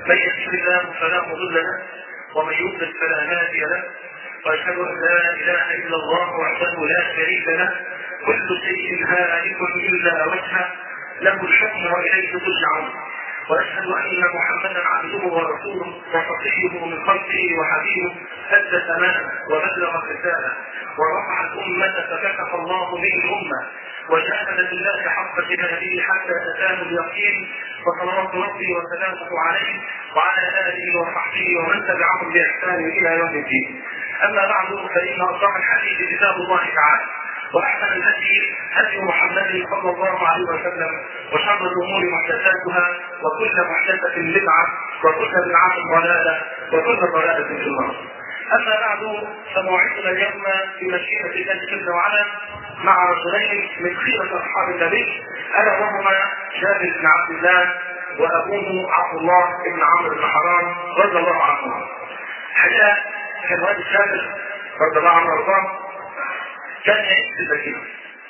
من يهده الله فلا مضل له ومن يضلل فلا هادي له واشهد ان لا اله الا الله وحده لا شريك له كل شيء هالك الا وجهه له الحكم واليه ترجعون واشهد ان محمدا عبده ورسوله وصفيه من خلقه وحبيبه ادى الامانه وبلغ الرساله ورفع الامه فكشف الله به الامه وجاهد بالله حق جهاده حتى اتاه اليقين وصلوات ربي وسلامه عليه وعلى اله وصحبه ومن تبعهم باحسان الى يوم الدين. اما بعد فان اصدق الحديث كتاب الله تعالى واحسن الهدي هدي محمد صلى الله عليه وسلم وشر الامور محدثاتها وكل محدثه بدعه وكل بدعه ضلاله وكل ضلاله في النار. اما بعد فموعدنا اليوم بمشيئه الله جل وعلا مع رجلين من خيرة أصحاب النبي ألا وهما جابر بن عبد الله وأبوه عبد الله بن عمرو بن حرام رضي الله عنهما. حقيقة كان والد جابر رضي الله عنه وارضاه كان يعيش في المدينة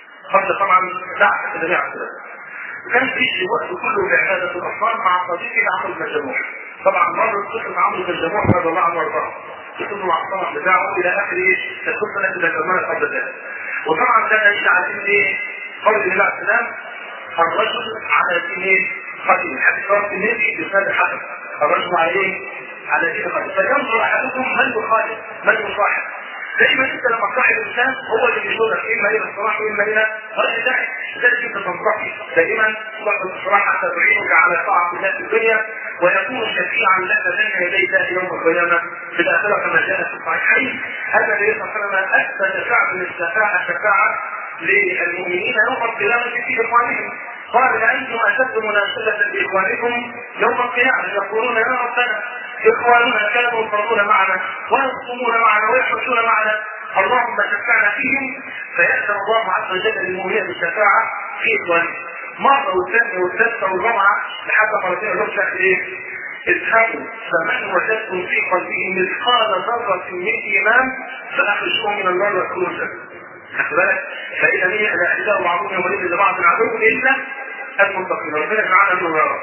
قبل طبعا بعثة النبي عليه الصلاة وكان في وقت كله لعبادة الأطفال مع صديقه عمرو بن الجموح. طبعا مرة اتصل مع عمرو بن الجموح رضي الله عنه وارضاه. اتصل مع الصنع بتاعه إلى آخر ايش؟ القصة التي ذكرناها قبل ذلك. وطبعا ده دليل على ان ايه؟ قول النبي عليه السلام الرجل على دين قديم حديث رواه النبي بسند حسن الرجل على ايه؟ على دين قديم فينظر احدكم من يخالف من يصاحب دايما انت لما تصاحب الانسان هو اللي بيشغلك اما الى الصلاح واما الى غير ذلك لذلك انت تنصحي دائما صاحب الصلاح حتى تعينك على طاعه الله في الدنيا ويكون شفيعا لك بين يدي الله يوم القيامه في الاخره كما جاء في الصحيحين ان النبي صلى الله عليه وسلم اثبت شعب الشفاعه شفاعه للمؤمنين يوم القيامه في اخوانهم قال لأنتم أشد مناسبة بإخوانكم يوم القيامة يقولون يا ربنا إخواننا كانوا يصلون معنا ويصومون معنا ويحجون معنا اللهم شفعنا فيهم فيأتى الله عز وجل للمؤمنين بالشفاعة في إخوانهم مرة والثانية والثالثة والرابعة لحد مرتين يقول لك إيه؟ اذهبوا فمن وجدتم في قلبه مثقال ذرة من إيمان فأخرجوه من النار وادخلوا الجنة. خد بالك؟ فإذا هي الأعداء بعضهم يومئذ لبعض عدو إلا المتقين ربنا يجعلنا من النار.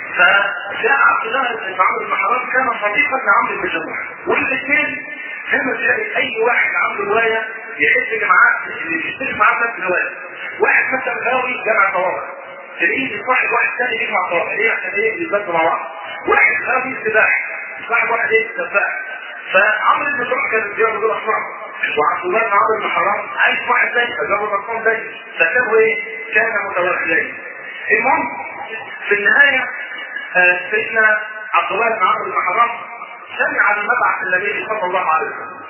فجاء عبد الله بن عمرو بن حرام كان صديقا لعمرو بن جموح والاثنين هنا تلاقي اي واحد عنده روايه يحب معاه يشترك معاه نفس الروايه واحد مثلا غاوي جمع طوابع تلاقيه صاحب واحد ثاني يجمع طوابع ليه عشان ايه يتبادلوا مع بعض واحد غاوي سباحه صاحب واحد ايه سباح فعمرو بن جموح كان بيعمل دول اصنام وعبد الله بن عمرو بن حرام عايز واحد زي فجابوا الاصنام زي فكانوا ايه كان متوخيين المهم في النهايه آه سيدنا عبد الله بن عمرو بن حرام سمع بمبعث النبي صلى الله عليه وسلم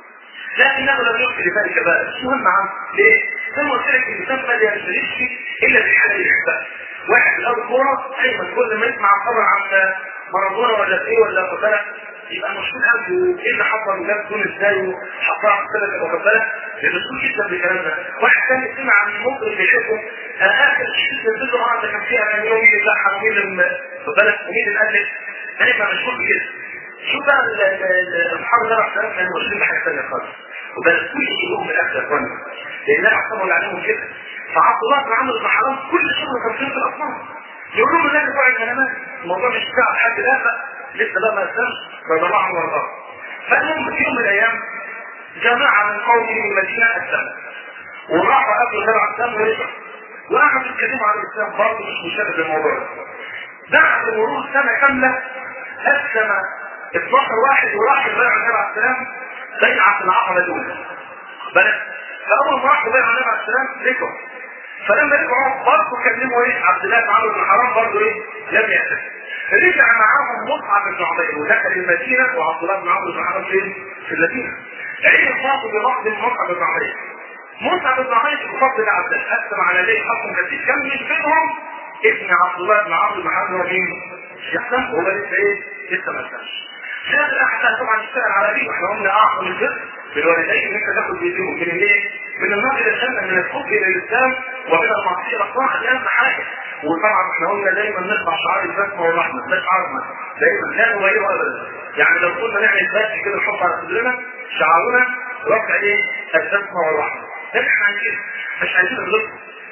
لكنه لم يخفي لذلك بالا مش مهم عنه ليه؟ زي ما قلت لك الانسان ما يشتريش الا في الحاله اللي يحبها واحد بيلعب كوره دايما كل ما يسمع خبر عن مارادونا ولا ايه ولا خد بالك يبقى مشهور قوي وايه اللي حصل وجاب جون ازاي وحطها على السلة واخد بالك مشهور جدا بالكلام ده واحد ثاني سمع عن المطرب بيحبه اخر شيء نزل له اه ده كان فيها اغاني مين اللي لحن ومين اللي خد بالك ومين اللي الف هيبقى مشهور بكده شوف بقى اصحاب النبي عليه السلام كانوا مشهورين بحاجه ثانيه خالص وبل كل شيء من الاخر يا اخوانا لان لا يعتبر عليهم كده فعبد الله بن عمرو بن حرام كل شغله كان في الاصنام يقول لهم لا بتوع الكلمات الموضوع مش بتاع حد لا لسه بقى ما اسلمش رضي الله عنه وارضاه فالمهم في يوم من الايام جماعه من قومه من المدينه اسلموا وراحوا قبل النبي عليه السلام ورجعوا وقعدوا يتكلموا عن الاسلام برضه مش مشابه للموضوع ده بعد مرور سنه كامله اسلم 12 واحد وراح يبايعوا النبي عليه السلام بيعه العقبه الاولى بلد فاول ما راحوا بيعوا النبي عليه السلام رجعوا فلما رجعوا برضه كلموا ايه عبد الله بن عمرو بن حرام برضه ايه لم يأتي رجع معاهم مصعب بن عمير ودخل المدينه وعبد الله بن عمرو بن حرام فين؟ في المدينه. عين خاطب بمقدم مصعب بن عمير. مصعب بن عمير بفضل عبد الله قسم على ليه حكم كثير كان من بينهم ابن عبد الله بن عمرو بن حرام ومين؟ يحسن هو لسه ايه؟ لسه ما اسلمش. هذا الاحسن طبعا يشتغل على دي واحنا قلنا اعظم الجزء بالوالدين ان انت تاخد بايديهم من الايه؟ من النار الى الجنه من الحب الى الاسلام ومن المعصيه الى الطاعه دي اهم حاجه وطبعا احنا قلنا دايما نرفع شعار البسمه والرحمه ده شعارنا دايما لا نغيره ابدا يعني لو كنا نعمل بس كده نحط على صدرنا شعارنا رفع ايه؟ البسمه والرحمه احنا عايزين مش عايزين الغلط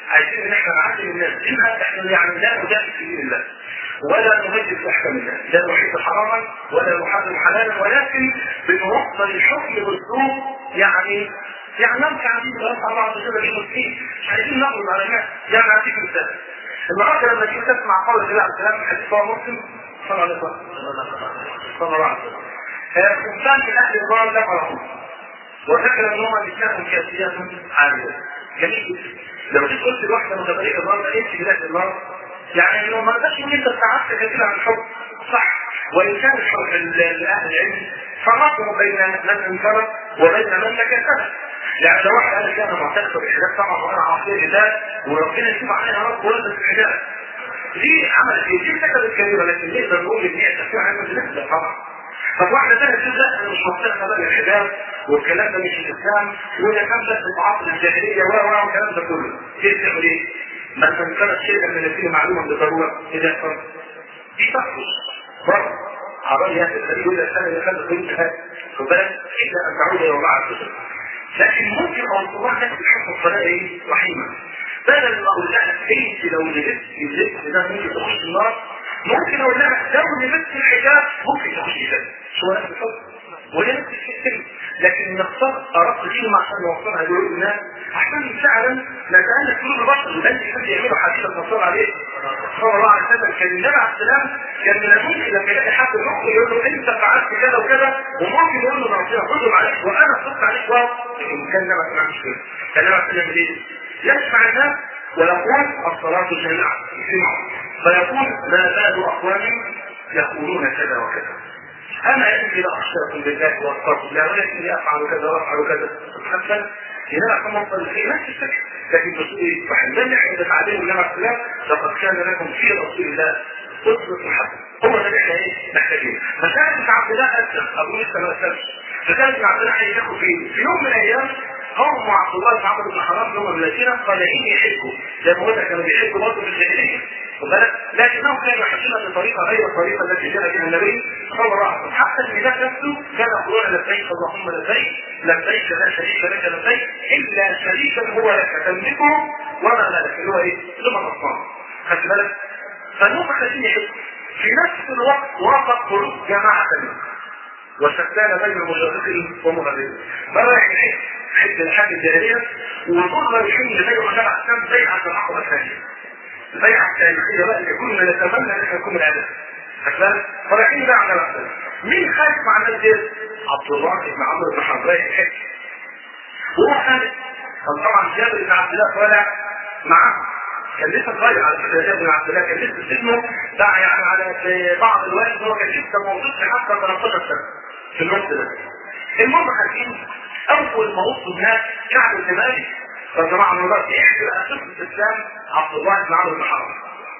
عايزين ان احنا نعلم الناس اما احنا يعني لا نجاهد في دين الله ولا نمجد في احكام الله لا نحب حراما ولا نحرم حلالا ولكن بنوصل الحكم باسلوب يعني يعني نمشي عايزين نرفع الله عز وجل بالمسلمين مش عايزين نغلط على الناس يعني اعطيك مثال النهارده لما تيجي تسمع قول النبي عليه السلام حديث هو مسلم صلى الله عليه وسلم صلى الله عليه وسلم خمسان من اهل النار لا فرحوا وذكر ان هم نساء كاسيات عاليه جميل لو جيت قلت لواحده متبرئه النار ده انت بلاد النار يعني انه ما تقدرش ان انت تعبت كثير عن الحب صح وان كان الحب لاهل العلم فرقوا بين من انكر وبين من تكسب يعني لو واحد قال انا معتقد بالحجاب طبعا وانا عاصيه لله وربنا يشوف عليها رب ولد الحجاب دي عملت ايه؟ دي سكتت كبيره لكن نقدر نقول ان هي تفسير عن النسبه طبعا طب واحده ثانيه تقول لا انا مش معتقد بقى الحجاب والكلام ده مش الاسلام وده كان بس في عصر الجاهليه و و والكلام ده كله ايه تعمل ايه؟ ما تنكرت شيئا من الدين معلوما بالضروره اذا يحصل دي تخرج بره عربية الفريق يقول السنة اللي فاتت كنت هات خد بالك إلا أن تعود إلى الله عز وجل لكن ممكن الله نفس الحكم الصلاة ايه؟ رحيمة بدل ما اقول لها انت لو لبست اللبس ده ممكن تخش النار ممكن اقول لها لو لبست الحجاب ممكن تخش الجنة شو نفس الحكم وهي نفس الشيء لكن نختار اردت كلمة عشان نوصلها لقلوب الناس عشان فعلا نتألف قلوب البشر وده اللي كان بيعملوا حديث الرسول عليه صلى الله عليه وسلم كان النبي عليه السلام كان من الممكن لما يلاقي حد يخرج يقول له انت فعلت كذا وكذا وممكن يقول له ده ربنا غضب عليك وانا صدت عليك واو لكن كان النبي ما عملش كده كان النبي عليه السلام ايه؟ يسمع الناس ويقول الصلاة جميعا فيقول ما بال اقوام يقولون كذا وكذا انا انت لا اخشاكم بالله والصبر لا ولكني افعل كذا وافعل كذا حتى هنا عشان نوصل في نفس الشكل لكن بس ايه فاحنا اللي احنا بنتعلمه النبي عليه السلام لقد كان لكم في رسول الله اسوة حسنة هو ده اللي احنا ايه محتاجينه فكانت عبد الله اسلم ابو لسه ما اسلمش فكانت عبد الله هياخد فين في يوم من الايام هم وعبد الله بن عمرو بن حرام اللي هم الذين طالعين يحجوا زي ما قلنا كانوا بيحجوا برضه في الجاهليه لكنهم كانوا يحجون بطريقه غير الطريقه التي جاء بها النبي صلى الله عليه وسلم حتى النداء نفسه كان يقولون لبيك اللهم لبيك لبيك لا شريك لك لبيك الا شريكا هو لك تملكه وما ملك اللي هو ايه؟ ثم الاصنام خدت بالك؟ فالنوم خليني يحجوا في نفس الوقت وافق قلوب جماعه ثانيه وشتان بين المشرقين ومغربين مرة يحج حج الحج الجاهلية ومرة يحج زي ما جمع السلام بيعة العقبة الثانية البيعة التاريخية بقى اللي كنا نتمنى ان احنا نكون العدد فاكرين فرايحين بقى على نفسنا مين خايف مع الناس دي؟ عبد الله بن عمرو بن حرام رايح يحج وهو خالد كان طبعا جابر بن عبد الله طالع معاه كان لسه صغير على فكره جابر بن عبد الله كان لسه سنه ده يعني على في بعض الوقت هو كان لسه ما وصلش حتى 13 سنه في الوقت ده المهم حكيم اول ما وصلوا هناك كعب بن مالك فجماعة من الله يحكي بقى قصة الإسلام عبد الله بن عمرو بن حرام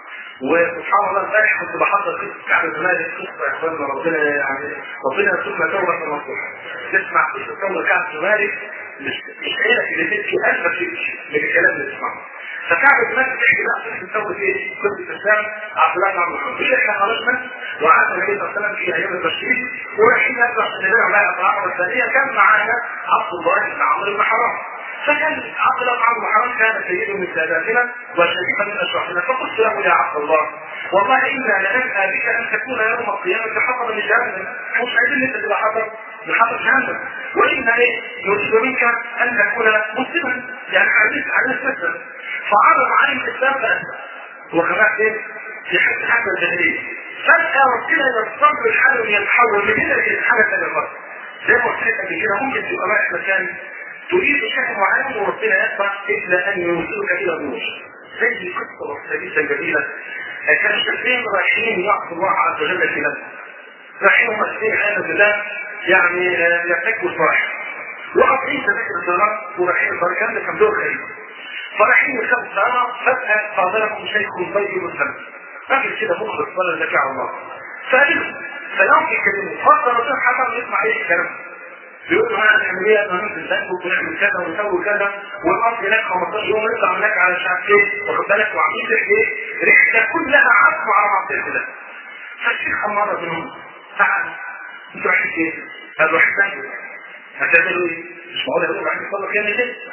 وسبحان الله امبارح كنت بحضر قصة كعب بن مالك قصة يا اخوانا ربنا يعني ربنا يرزقنا توبة نصوحة تسمع قصة توبة كعب بن مالك مش مش عينك اللي تبكي قلبك يبكي من الكلام اللي تسمعه فكعب بن مالك بيحكي بقى قصة توبة ايه؟ قصة الإسلام عبد الله بن عمرو بن حرام مش احنا خرجنا وقعدنا النبي صلى الله عليه وسلم في ايام البشير ورايحين نرجع النبي عليه الصلاه والسلام كان معانا عبد الله بن عمرو بن حرام فكان عبد الله بن عمرو بن حرام كان سيد من ساداتنا وشريفا من اشرافنا فقلت له يا عبد الله والله انا لنسأل بك ان تكون يوم القيامه حطبا لجهنم مش عايزين انت تبقى حطب من حطب جهنم وان ايه نريد منك ان تكون مسلما يعني عايز عايز تسلم فعرض عليه الاسلام فاسلم وكمان ايه في حد حاجه الجاهليه فجاه ربنا يستمر الحال يتحول من هنا لحاجه ثانيه خالص زي ما قلت لك قبل كده ممكن تبقى رايح مكان تريد شيء معين وربنا يسمع الا ان يوصلك الى النور هذه قصه مختلفه جميله كان الشيخين رايحين يعصوا الله عز وجل في نفسه رايحين هم الاثنين عياذا بالله يعني يرتكبوا الصالح وقاطعين سبيل الصلاه ورايحين الكلام ده كان دور غريب فرايحين يركبوا الصلاه فجاه قابلهم شيخ طيب الفم راجل كده مخلص ولا ذكاء الله فقالوا فلهم يتكلموا فضل رسول حسن يسمع ايه الكلام بيقول له انا نعمل ايه انا ننزل البنك ونعمل كذا ونسوي كذا ونقضي هناك 15 يوم ونطلع هناك على مش عارف ايه واخد بالك وعاملين رحله ايه رحله كلها عزم على معصيه الله فالشيخ امر منهم تعال انتوا رايحين ايه؟ قالوا رايحين بنك هتعملوا ايه؟ مش معقول يقولوا رايحين نصلي كام كده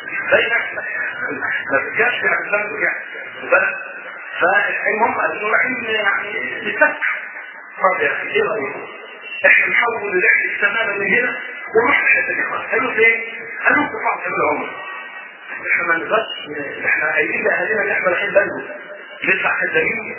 زي نفسك ما بتجاش يعني فاهم يعني بالك فالمهم قالوا رايحين يعني نفتح طب يا اخي ايه رايكم؟ احنا نحول الرحله تماما من هنا ونروح الحته دي خالص قالوا فين؟ قالوا في بعض العمر احنا ما نقدرش احنا قايلين لاهالينا ان احنا رايحين بلد ندفع كذابين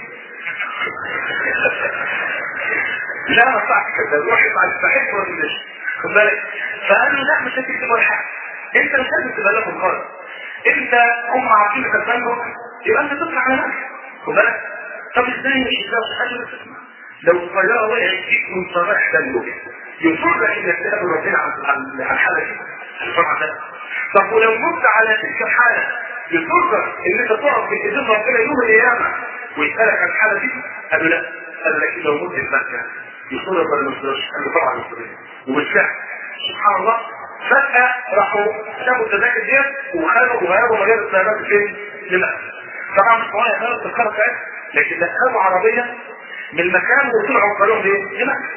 لا ما صعب كذاب روح يطلع الصحيح ولا مش خد بالك فقالوا لا مش هتكتب ولا حاجه انت مش لازم تبقى لهم خالص انت هم عارفين كذابك يبقى انت تطلع على نفسك خد بالك طب ازاي مش ازاي حاجه تسمع لو الطياره وقعت فيك من صباح دمك يفرق انك تقابل ربنا عن الحاله دي طبعا ده طب ولو مت على تلك الحاله يفرق ان انت تقف في ايدين ربنا يوم القيامه ويسالك عن الحاله دي قالوا لا قالوا لكن لو مت في مكه يصير ولا ما يصيرش قالوا طبعا يصير وبالفعل سبحان الله فجأة راحوا سابوا التذاكر ديت وخدوا وغيروا مجال الطيارات فين؟ لمكة. طبعا مش معايا خالص التذكرة بتاعتها لكن دخلوا عربية من مكان وطلعوا قالوا ليه؟ لمكة.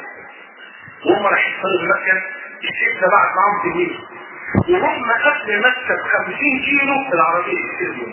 وهم رايحين يصلوا لمكة الشيخ ده بعد معاهم تجيب وهم قبل مكة ب 50 كيلو العربية تسير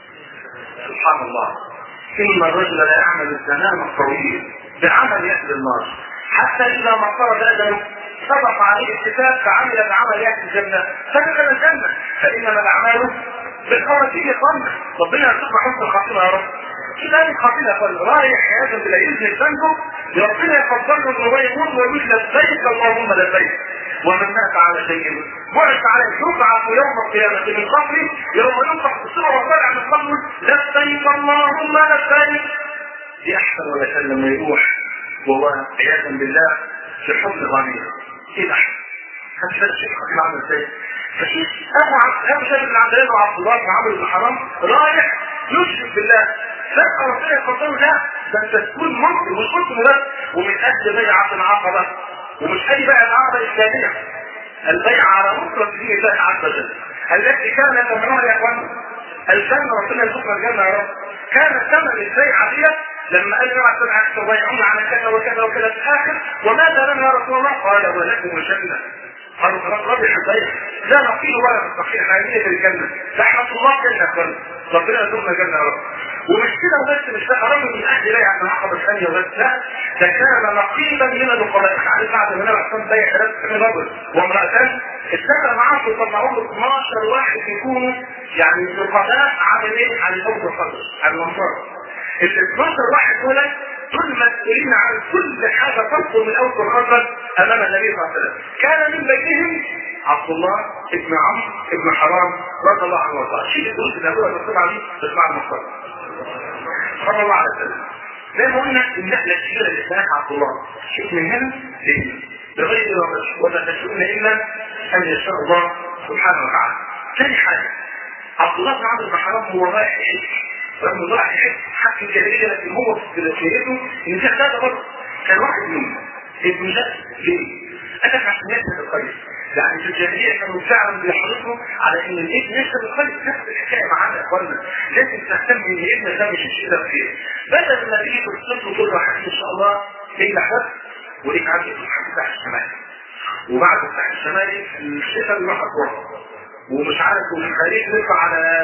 سبحان الله إن الرجل لا يعمل الزمان الطويل بعمل أهل النار حتى إذا ما اقترب أجله سبق عليه الكتاب فعمل بعمل أهل الجنة فدخل الجنة فإنما الأعمال بالخواتيم قمنا ربنا يرزقنا حسن الخاتمة يا رب كذلك خاتمة يقول رايح عياذا بالله يذهب ذنبه ربنا يفضل له انه يموت ويقول لبيك اللهم لبيك ومن مات على شيء بعث عليه يبعث يوم القيامة من قبره يوم ينفخ في الصورة وطلع من قبره لبيك اللهم لبيك دي أحسن ولا كان لما يروح وهو عياذا بالله في حضن غنية ايه احسن هتشهد الشيخ خطيب عامل ازاي فشيخ ابو عبد ابو شاب بن عبد الله وعبد الله بن عمرو بن حرام رايح يشرك بالله فجأة ربنا يقول لا ده انت تكون مسلم مش مسلم بس ومن اجل بيعة العقبة ومش اي بيعة العقبة اسلامية البيعة على نصرة دين الله عز وجل التي كان ثمنها يا اخوان الجنة ربنا يرزقنا الجنة يا رب كان ثمن البيعة دي لما قال جماعة سبعة تبايعون على كذا وكذا وكذا في الآخر وماذا لنا يا رسول الله؟ قال ولكم الجنة قالوا خلاص ربح البيع لا نقيل ولا نستطيع حاجية في الجنة رحمة الله جنة كل ربنا يرزقنا جنة يا رب ومش كده وبس مش ده رجل من اهل بيع من عقبة ثانية وبس لا ده كان نقيبا من النقباء عارف بعد ما نبع كان بيع ثلاث من رجل وامرأتان اشتغل معاهم يطلعوا له 12 واحد يكونوا يعني نقباء عن ايه؟ عن الحب والفضل عن الانصار ال 12 واحد دول دول مسؤولين عن كل حاجه تصدر من اول الخطر امام النبي صلى الله عليه وسلم كان من بينهم عبد الله ابن عمرو ابن حرام رضي الله عنه وارضاه شيء الدروس اللي ابوها بتصير عليه تسمع المصطلح صلى الله عليه وسلم زي ما قلنا النقله الكبيره اللي اسمها عبد الله شوف من هنا لهنا بغير رمش ولا تشؤون الا ان يشاء الله سبحانه وتعالى ثاني حاجه عبد الله بن عمرو بن حرام هو رايح يحج رغم راح يحج حق الجاهليه لكن هو في سيرته ان كان ده برضه كان واحد منهم ابن جد ليه؟ قال لك عشان يشهد الخير يعني في الجاهليه كانوا فعلا بيحرصوا على ان الابن يشهد الخير نفس الحكايه معانا يا اخوانا لازم تهتم ان ابنك ده مش يشهد الخير بدل ما تيجي تصل له تقول له ان شاء الله ليك حد وليك عندك الفتح الشمالي وبعد الفتح الشمالي الشتاء بيروح اطول ومش عارف وفي الخليج نطلع على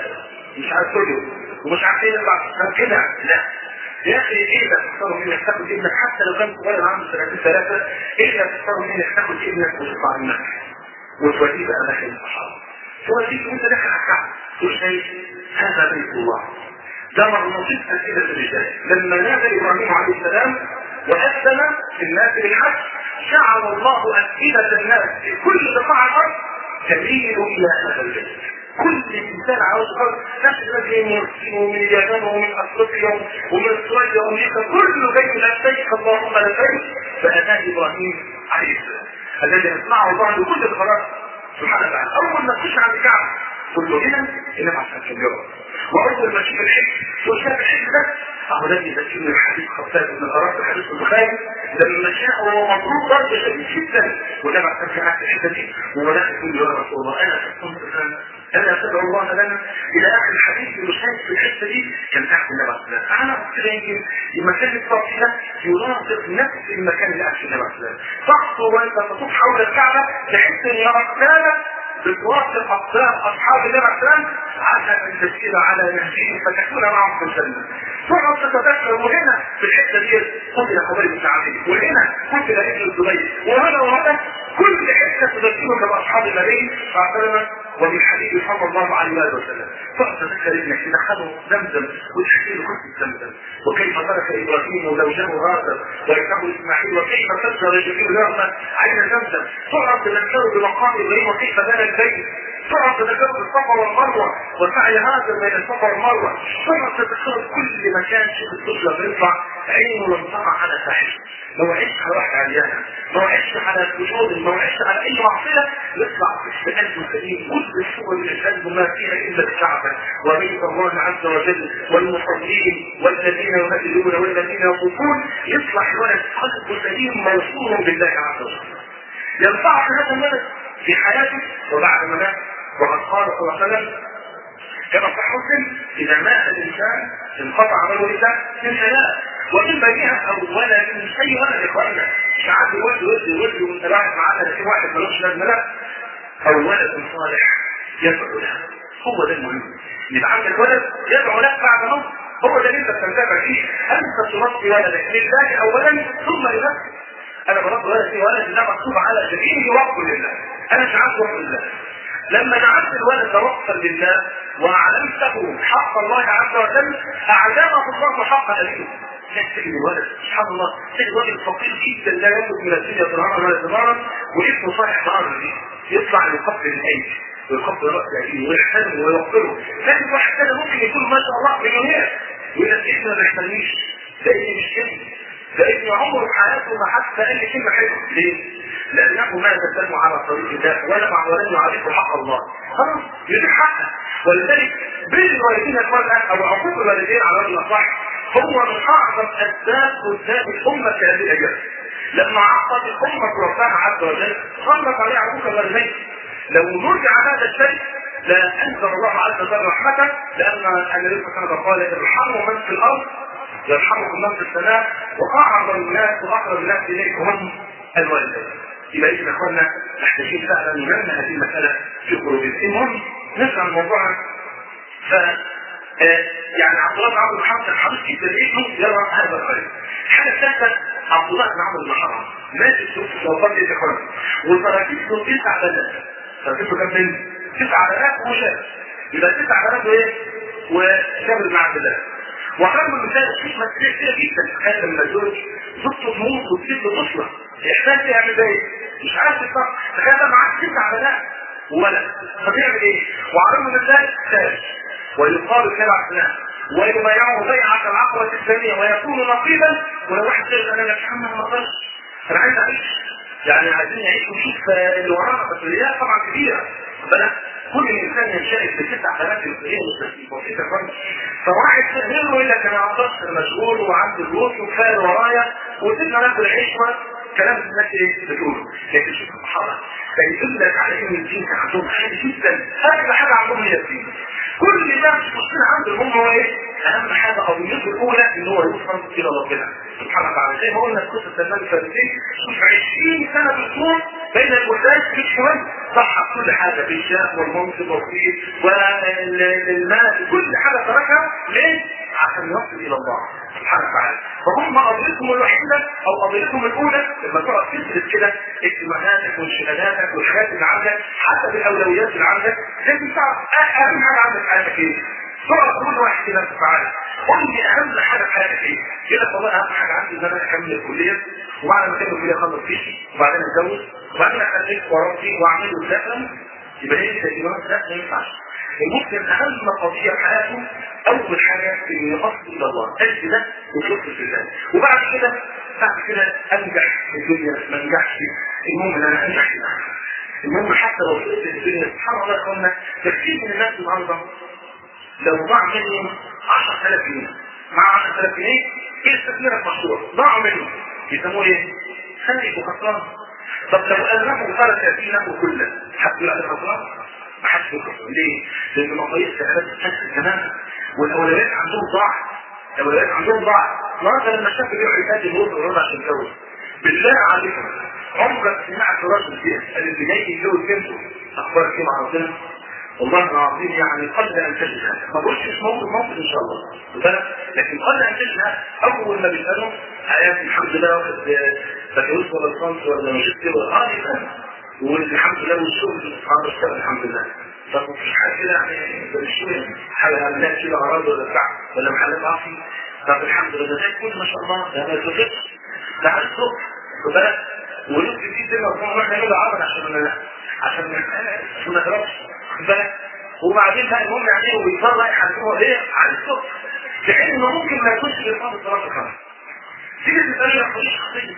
مش عارف كله ومش عارف ايه نطلع في كده لا يا اخي ايه ده تختاروا مين تاخد ابنك حتى لو كان صغير عنده سنتين ثلاثه ايه ده تختاروا مين تاخد ابنك وتطلع منك وتوديه بقى داخل الصحابه توديه وانت داخل على الكعبه تقول شايف هذا بيت الله ده نصيب اسئله الرجال لما نادى ابراهيم عليه السلام وأسلم في الناس بالحج جعل الله أفئدة الناس في كل بقاع الأرض تميل إلى هذا البيت كل انسان عاوز يقول نفس الذي من الصين ومن اليابان ومن افريقيا ومن استراليا وامريكا كله جاي من لبيك اللهم لبيك فاتاه ابراهيم عليه السلام الذي يسمعه الله بكل الخلاص سبحانه وتعالى اول ما تخش عند الكعبه قل له هنا النبي عليه الصلاه واول ما تشوف الحج تقول شاف الحج ده اهو ده يذكرني الحديث خطاب بن قرات الحديث البخاري لما جاء وهو مضروب ضرب شديد جدا وده بعد كان في الحته دي وهو داخل يقول يا رسول الله انا كنت انا ادعو الله لنا الى اخر الحديث المشاهد في الحته دي كان تحت النبي عليه الصلاه والسلام انا كده يمكن المكان الطرفي ده يرافق نفس المكان اللي قاعد فيه النبي عليه الصلاه والسلام تخطو وانت تطوف حول الكعبه تحس ان ركانك بتوافق اقدام اصحاب النبي عليه السلام عشان ان تسير على نهجهم فتكون معهم في الجنه. تقعد تتذكر وهنا في الحته دي قتل خبيب بن عبيد وهنا قتل ابن الزبير وهنا وهنا كل حته تذكرك باصحاب النبي صلى الله عليه وسلم وبالحبيب صلى الله عليه وسلم تقعد تذكر ابنك تدخله زمزم وتحكي له قصه زمزم وكيف ترك ابراهيم زوجه غادر وابنه اسماعيل وكيف فجر جبريل يوما عين زمزم تقعد تذكره بمقام ابراهيم وكيف بنى البيت تقعد تذكره بالصفا والمروه وسعي هذا بين الصفا والمروه تقعد تذكره كل مكان شوف الطفل بيطلع عينه لم تقع على ساحل لو عشت على واحد عريانه لو عشت على الوجود لو عشت على اي معصيه يطلع في قلبه سليم كل الصور اللي في قلبه ما فيها الا الكعبه وبيت الله عز وجل والمصلين والذين يهددون والذين يطوفون يطلع الولد قلبه سليم موصول بالله عز وجل ينفع هذا الولد في حياته وبعد ما مات وقد قال صلى الله عليه وسلم كما في مسلم اذا مات الانسان انقطع عمله الا من ثلاث وإما بها أو ولد من أي ولد إخواننا مش عارف يولد ولد يولد وأنت رايح معاه 30 واحد ملوش لازمة لا أو ولد صالح يدعو له هو ده المهم يبقى عندك ولد يدعو لك بعد موت هو ده اللي انت بتنتفع فيه انت تربي ولدك لله اولا ثم لنفسك انا بربي ولدي ولد ده مكتوب على جبينه وقف لله انا جعلت وقف لله لما جعلت الولد وقفا لله واعلمته حق الله عز وجل اعلمه الله حق ابيه تجد الولد سبحان الله تجد راجل فقير جدا لا يملك من الدنيا درهما ولا دينارا واسمه صالح دار دي يطلع يقبل الايد ويقبل راس ابيه ويحترمه ويوقره لكن واحد ثاني ممكن يكون ما شاء الله مليونير ويقول لك احنا ما يحترمنيش ده ابني مش كده ده ابني عمره في حياته ما حتى قال لي كلمه حلوه ليه؟ لانه ما يتكلم على طريق الله ولا مع ولن يعرف حق الله خلاص يدي حقه ولذلك بين الوالدين يا اخوان او عقوق الوالدين على وجه الاصح هو من اعظم اسباب قدام الامه في هذه الايام لما عقد الامه ربها عز وجل صلت عليه عقوق الوالدين لو نرجع هذا الشيء لا انزل الله عز وجل رحمته لان النبي صلى الله عليه وسلم قال ارحموا من في الارض يرحمكم من في السماء واعظم الناس واقرب الناس اليك هم الوالدين يبقى اذا اخوانا محتاجين فعلا ننمى هذه المساله في قلوبنا المهم نرجع لموضوعنا ف يعني عبد الله بن عمرو بن حرام كان حريص جدا ابنه يرى هذا الخير. الحاجه الثالثه عبد الله بن عمرو بن حرام مات في الشوطان دي اخوان وتراكيب له تسع بنات تراكيب له كام بنت؟ تسع بنات وشاب يبقى تسع بنات وايه؟ وشاب بن عبد الله وكان من مثال الشيخ مسؤوليه كتير جدا تخيل لما الزوج زوجته تموت وتسيب له طفله يحتاج يعمل ايه؟ مش عارف بالظبط تخيل معاك تسع بنات وولد فتعمل ايه؟ وعلى من ذلك تاج ويقال سبع سنين ويبايعه بيعة العقبة الثانية ويكون نقيبا ولو واحد قال انا مش محمد ما اقدرش انا عايز اعيش يعني عايزين نعيش ونشوف اللي ورانا مسؤوليات طبعا كبيرة بل كل انسان ينشغل بتسع بنات المسؤولية بسيطة خالص فواحد غيره يقول لك انا اقدرش مشغول وعندي فلوس وكفايه ورايا وسيبنا ناكل عيشنا كلام الناس ايه بتقوله لكن شوف الصحابه فيدل لك على ان الدين كان عندهم حاجه جدا اهم حاجه عندهم هي الدين كل الناس المسلمين عندهم هم هو ايه؟ اهم حاجه قضيته الاولى ان هو يوصل الى ربنا سبحانه وتعالى زي ما قلنا في قصه سلمان الفارسي شوف 20 سنه بالطول بين القتال في شويه ضحى كل حاجه بالشام والمنصب والخير والمال كل حاجه تركها ليه؟ عشان يصل الى الله سبحانه وتعالى فهم قضيتهم الوحيده او قضيتهم الاولى لما تقعد تدرس كده اجتماعاتك وانشغالاتك والحاجات اللي عندك حتى بالاولويات اللي عندك لازم تعرف اهم حاجه عندك في حياتك ايه؟ تقعد كل واحد كده تعالى قول لي اهم حاجه في حياتك ايه؟ يقول لك والله اهم حاجه عندي ان انا اكمل الكليه وبعد ما اكمل الكليه اخلص فيشي وبعدين اتجوز وبعدين اخلف واربي واعمل وسافر يبقى هي التجربه لا ما ينفعش المسلم اهم قضيه في حياته اول حاجه انه يقصد الى الله قلب ده ويشوف في الله وبعد كده بعد كده انجح في الدنيا ما انجحش المهم ان انا انجح في الاخره المهم حتى لو وصلت في الدنيا سبحان الله يا اخوانا كثير من الناس النهارده لو ضاع منهم 10000 جنيه مع 10000 جنيه ايه استثمارك مشروع ضاعوا منه يسموه ايه؟ خارج وخسران طب لو انه ترك دينه كله هتقول عليه خسران؟ ما حدش يكفر ليه؟ لان مقاييس سعادات الناس تماما والاولويات عندهم ضاع الاولويات عندهم ضاع النهارده لما شاف بيع عباد الوضع والرضا عشان يتجوز بالله عليكم عمرك سمعت راجل بيسال اللي جاي يتجوز بنته اخبارك ايه مع ربنا والله العظيم يعني قل ان تجد هذا ما بقولش مش موجود موجود ان شاء الله خد بالك لكن قل ان تجد هذا اول ما بيسالوا حياتي الحمد لله واخد بكالوريوس ولا ليسانس ولا ماجستير ولا اه يسال والحمد لله والشغل سبحان الله اشتغل الحمد لله طب مفيش حاجه كده يعني ده مش شويه حاجه عملها كده اعراض ولا بتاع ولا محلات عصي طب الحمد لله زي الفل ما شاء الله ده ما يتوقفش ده على الصبح خد بالك ولسه في سنه وكمان واحنا نعمل عمل عشان عشان عشان ما نضربش خد بالك وبعدين بقى المهم يعني ويضطر يحاسبه ليه على الصبح في حين انه ممكن ما يكونش في الفاضي الصلاه الخمس تيجي تسالني يا اخويا شخصيا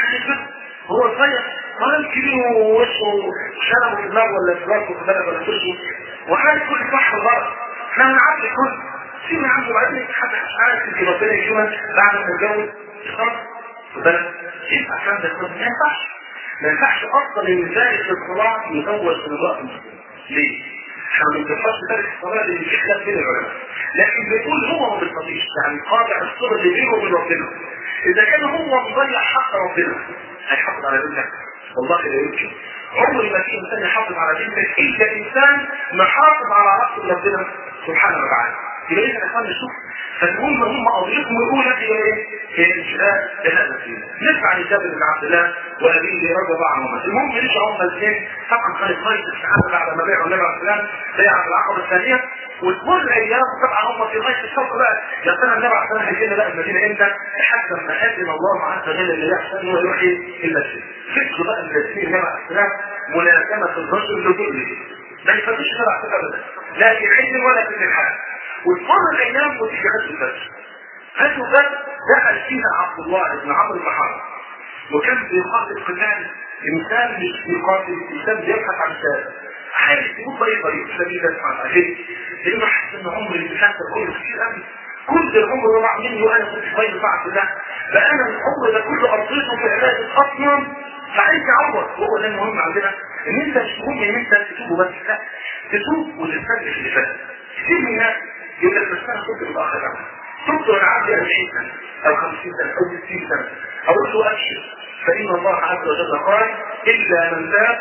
هو صغير راجل كبير ووشه شنب في دماغه ولا في راسه في بالك ولا في وشه وعارف كل صح وغلط احنا بنعرف كل سيبني عنده وبعدين حد مش عارف انت ربنا يكرمك بعد ما تتجوز خلاص خد بالك يبقى عشان ده ما ينفعش ما ينفعش اصلا ان ذلك الصلاه يزوج من الوقت ليه؟ احنا ما بنتفقش ذلك الصلاه اللي في خلاف بين العلماء لكن بيقول هو ما بيستطيعش يعني قاطع الصوره اللي بينه وبين ربنا اذا كان هو مضيع حق ربنا هيحافظ على بنتك والله لا يمكن عمر ما في انسان يحافظ على بنتك الا انسان محافظ على رب ربنا سبحانه وتعالى يبقى اذا اخوان نشوف فالمهم هم قضيتهم الاولى هي ايه؟ هي الانشغال بهذا الدين. نرجع لجابر بن عبد الله وابيه رضي الله عنهما. المهم رجعوا هم الاثنين طبعا كانت غايه السعاده بعد ما بيعوا النبي عليه السلام بيعه العقبه الثانيه وتمر الايام طبعا هم في غايه الشوق بقى يا ترى النبي عليه السلام هيجي بقى المدينه امتى؟ لحد ما اذن الله عز وجل اللي يحصل انه يروح المسجد. فكروا بقى المسجد النبي عليه السلام ملازمه الرجل لكله. ما يفرقش شرع ابدا لا في علم ولا في الحال وتمر الايام وتيجي غزوه بدر غزوه بدر دخل فيها عبد الله بن عمرو بن حرب وكان بيقاتل قتال انسان مش بيقاتل انسان بيبحث عن سبب عايز يموت باي طريق سبيل الله سبحانه وتعالى لانه حاسس ان عمري اللي فات كله كتير قوي كل العمر ضاع مني وانا كنت في غير بعض الله فانا العمر ده كله قضيته في عباده اصلا فعايز اعوض وهو ده المهم عندنا ان انت مش مهم ان انت تتوب بس لا تتوب وتستنزف اللي فات كتير من الناس يقول لك بس انا كنت متاخر عنه كنت وانا عندي 40 سنه او 50 سنه او 60 سنه اقول له ابشر فان الله عز وجل قال الا من تاب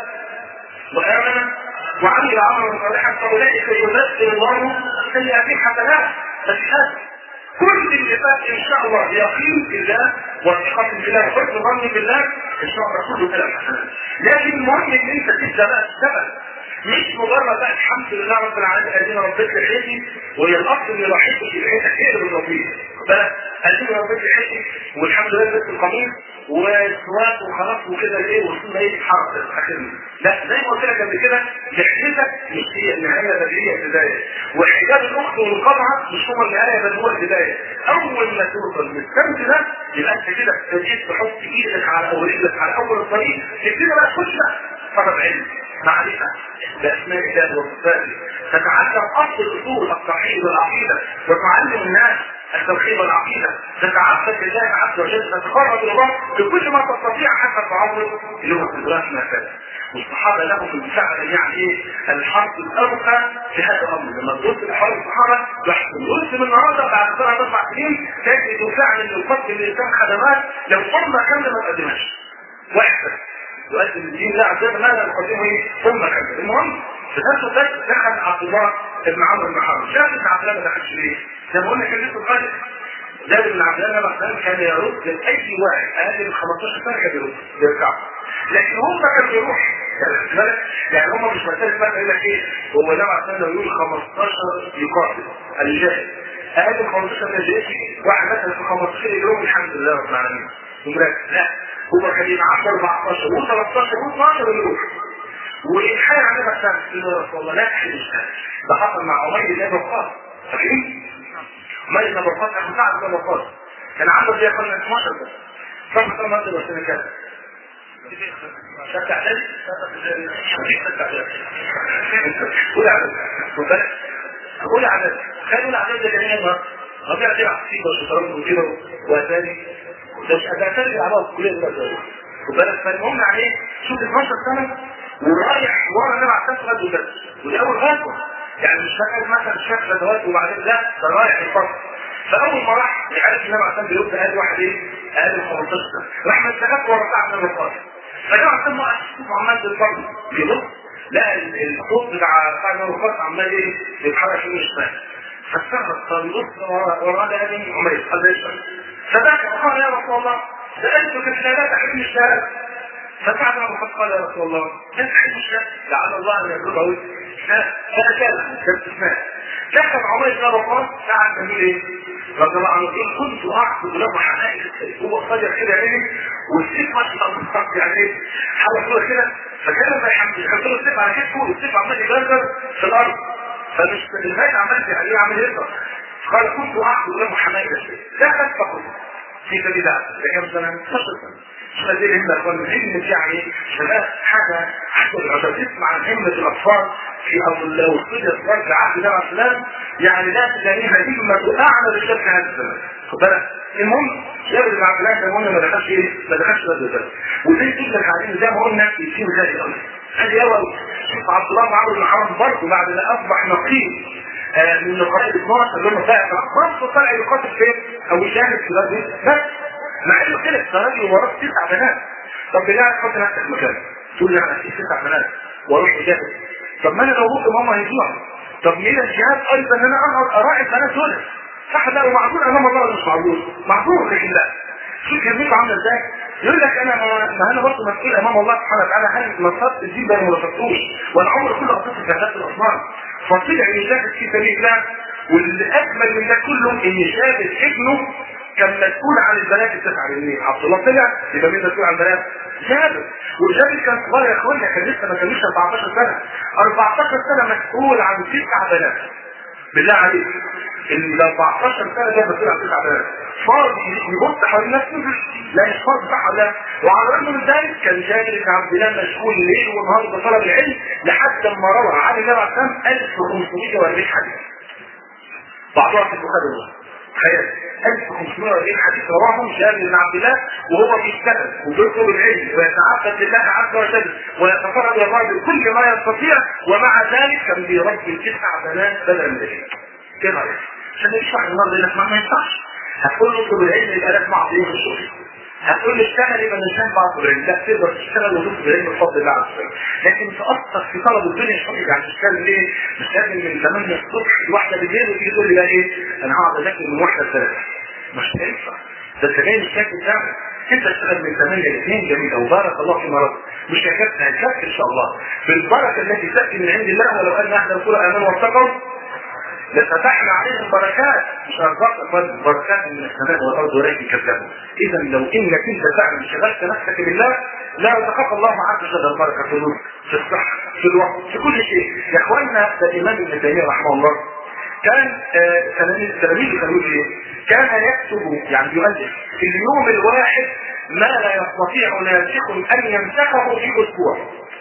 وامن وعمل عملا صالحا فاولئك يبدل الله سيئاتهم حسنات فالحسن كل اللي فات ان شاء الله يقين بالله وثقة بالله وحسن ظن بالله ان شاء الله كله كلام حسنات لكن المهم ان انت تبدا بقى تشتغل مش مجرد بقى الحمد لله رب العالمين ادينا ربيت لحيتي وهي الاصل اللي راحتي في حياتك هي اللي بتربيك بقى ادينا ربيت لحيتي والحمد لله لبست القميص والسواك وخلاص وكده ايه وصلنا ايه تتحرك اخرنا لا زي ما قلت لك قبل كده لحيتك مش هي النهايه بل هي البدايه وحجاب الاخت والقطعه مش هو النهايه بل هو البدايه اول ما توصل للسمت ده يبقى انت كده ابتديت تحط ايدك على او رجلك على اول الطريق تبتدي بقى تخش بقى طلب علم معرفة بأسماء الله وصفاته تتعلم أصل الأصول التوحيد والعقيدة وتعلم الناس التوحيد والعقيدة تتعبد بالله عز وجل تتقرب إلى الله بكل ما تستطيع حتى تعرض اللي هو استدراك ما فات والصحابة لهم فعلا يعني ايه الحرب الأوفى في هذا الأمر لما تبص لحرب الصحابة تبص من النهارده بعد ثلاث أربع سنين تجد فعلا أن يقدم الإنسان خدمات لو أمة كاملة ما تقدمهاش واحد يؤدي الدين لا عشان ماذا نقدمه ايه ثم كذا المهم في نفس الوقت دخل عبد الله بن عمرو بن حرب شاف ابن عبد الله ما دخلش ليه؟ زي ما قلنا كان لسه قال جابر بن عبد الله مثلا كان يرد لاي واحد اقل من 15 سنه كان يرد يرجع لكن هم كان بيروح يعني يعني هم مش مسألة بقى يقول لك ايه هو ده عشان لو يقول 15 يقاتل الجاهل اقل من 15 ما جاش واحد مثلا في 15 يوم الحمد لله رب العالمين لا هو كان يبقى 14 و13 و12 ويروح والحال عندنا الثالث يا رسول الله لا تحل الشهر ده حصل مع عمير بن وقاص فاكرين؟ عمير بن وقاص اخو سعد بن وقاص كان عنده زي قلنا 12 بس صح كم مصر بس انا كده شك اعدادي؟ شك اعدادي قول اعدادي قول اعدادي خلي قول اعدادي ده جميع ربيع تلعب فيه وشطرنج وكده وثاني مش هتعترف على الكليه دلوقتي خد بالك فالمهم يعني ايه شوف 12 سنه ورايح ورا النبي عليه الصلاه والسلام بس والاول غلطه يعني مش فاكر مثلا شاف غزوات وبعدين لا ده رايح الفصل فاول ما راح عرف النبي عليه الصلاه والسلام اقل واحد ايه؟ اقل من 15 سنه راح مستخف ورا سعد بن وقاص فالنبي عليه الصلاه والسلام شوف عمال بالفضل بيبص لا الصوت بتاع بتاع الرصاص عمال ايه يتحرك يمين شمال فاستغرب قال يبص وراه ده ابي عمير قال له اشهد فبكى وقال يا رسول الله سالتك الشهادات احب الشهاده فسعد ابو بكر قال يا رسول الله كيف احب الشهاده؟ لعل الله ان يرزقه فأكل كاستثناء دخل عمير بن رمضان ساعة تقول ايه؟ رضي الله عنه يقول كنت اعقد له حقائق السيف هو صدر كده عيني والسيف ما شاء الله يعني ايه؟ حاول كده فكان لما يحط له السيف على كتفه والسيف عمال يجرجر في الارض فمش المات عملت عليه عامل يقدر قال كنت اعقد له حقائق السيف دخل فقط في سبيل الله ده كام سنه؟ 12 سنه خلينا هنا اخوان همة يعني شباب حاجة حاجة عشان تسمع عن همة الأطفال في أبو الوصية الصغير في عهد الله السلام يعني لا تلاقيها همة أعلى رجال في هذا الزمن خد بالك المهم شباب اللي عبد الله زي ما دخلش ايه ما دخلش بدر ده وزي كل الحديث زي ما قلنا يسيب زي قوي هذه اول شوف عبد الله بن عمرو بن حرام برضه بعد ما اصبح نقيب آه من نقراء الإطلاق اللي هم طلع برضه طلع يقاتل فين او يشاهد في بدر بس مع انه كده الراجل وراه تسع بنات طب بالله تحط نفسك مكانه تقول لي انا في تسع بنات واروح اجاهد طب ما انا لو رحت ماما هيجوع طب ليه الجهاد ايضا ان انا اقعد اراعي البنات دول صح لا ومعذور امام الله ولا مش معذور معذور لكن لا شوف كلمته عامله ازاي يقول لك انا ما, ما انا برضه مسؤول امام الله سبحانه وتعالى هل نصرت الدين ده ولا نصرتوش وانا عمري كله قصص في هذا الاصنام فطلع يجاهد في سبيل الله واللي اجمل من ده كله ان شاف ابنه كان مسؤول عن البنات التسعة بالمية عبد الله طلع يبقى مين مسؤول عن البنات؟ جابر وجابر كان صغير يا اخوانا كان لسه ما كانش 14 سنة 14 سنة مسؤول عن تسع بنات بالله عليك ال 14 سنة ده مسؤول عن تسع بنات فاضي يبص حوالين نفسه لا مش فاضي صح ولا وعلى الرغم من ذلك كان جابر بن عبد الله مشغول ليل ونهار بطلب العلم لحد ما روى عن النبي عليه الصلاه والسلام 1540 حديث بعضها في البخاري تخيل 1540 حديث رواهم جابر بن عبد الله وهو بيشتغل وبيطلب العلم ويتعبد لله عز وجل ويتفرد الى الله بكل ما يستطيع ومع ذلك كان بيربي تسع بنات بدلا من العلم. كده رايك؟ عشان يشرح النهارده يقول لك ما ينفعش. هتقول له اطلب العلم يبقى لك معصيه في الشغل. هتقول لي اشتغل يبقى مش هينفع اطلب العلم، لا تقدر تشتغل وتطلب العلم بفضل الله عز وجل. لكن تأثر في طلب الدنيا شويه يعني تشتغل ليه؟ مش لازم من 8 الصبح لواحده بالليل وتيجي تقول لي بقى ايه؟ انا هقعد اذاكر من واحده لثلاثه. مش هينفع ده انت جاي مش فاكر تعمل انت اشتغل من 8 ل 2 جميله وبارك الله فيما رزق مش هيكفي هيكفي ان شاء الله بالبركه التي تاتي من عند الله ولو ان اهل القرى امنوا واتقوا لفتحنا عليهم بركات مش ارزاق بل بركات من السماء والارض ولكن كذبوا اذا لو انك انت فعلا شغلت نفسك بالله لا رزقك الله عز وجل البركه في الرزق في الصحه في الوقت في كل شيء يا اخواننا ده الامام ابن تيميه رحمه الله كان تلاميذه كانوا ايه؟ كان يكتب يعني يؤلف في اليوم الواحد ما لا يستطيع ناسخ ان يمسكه في اسبوع.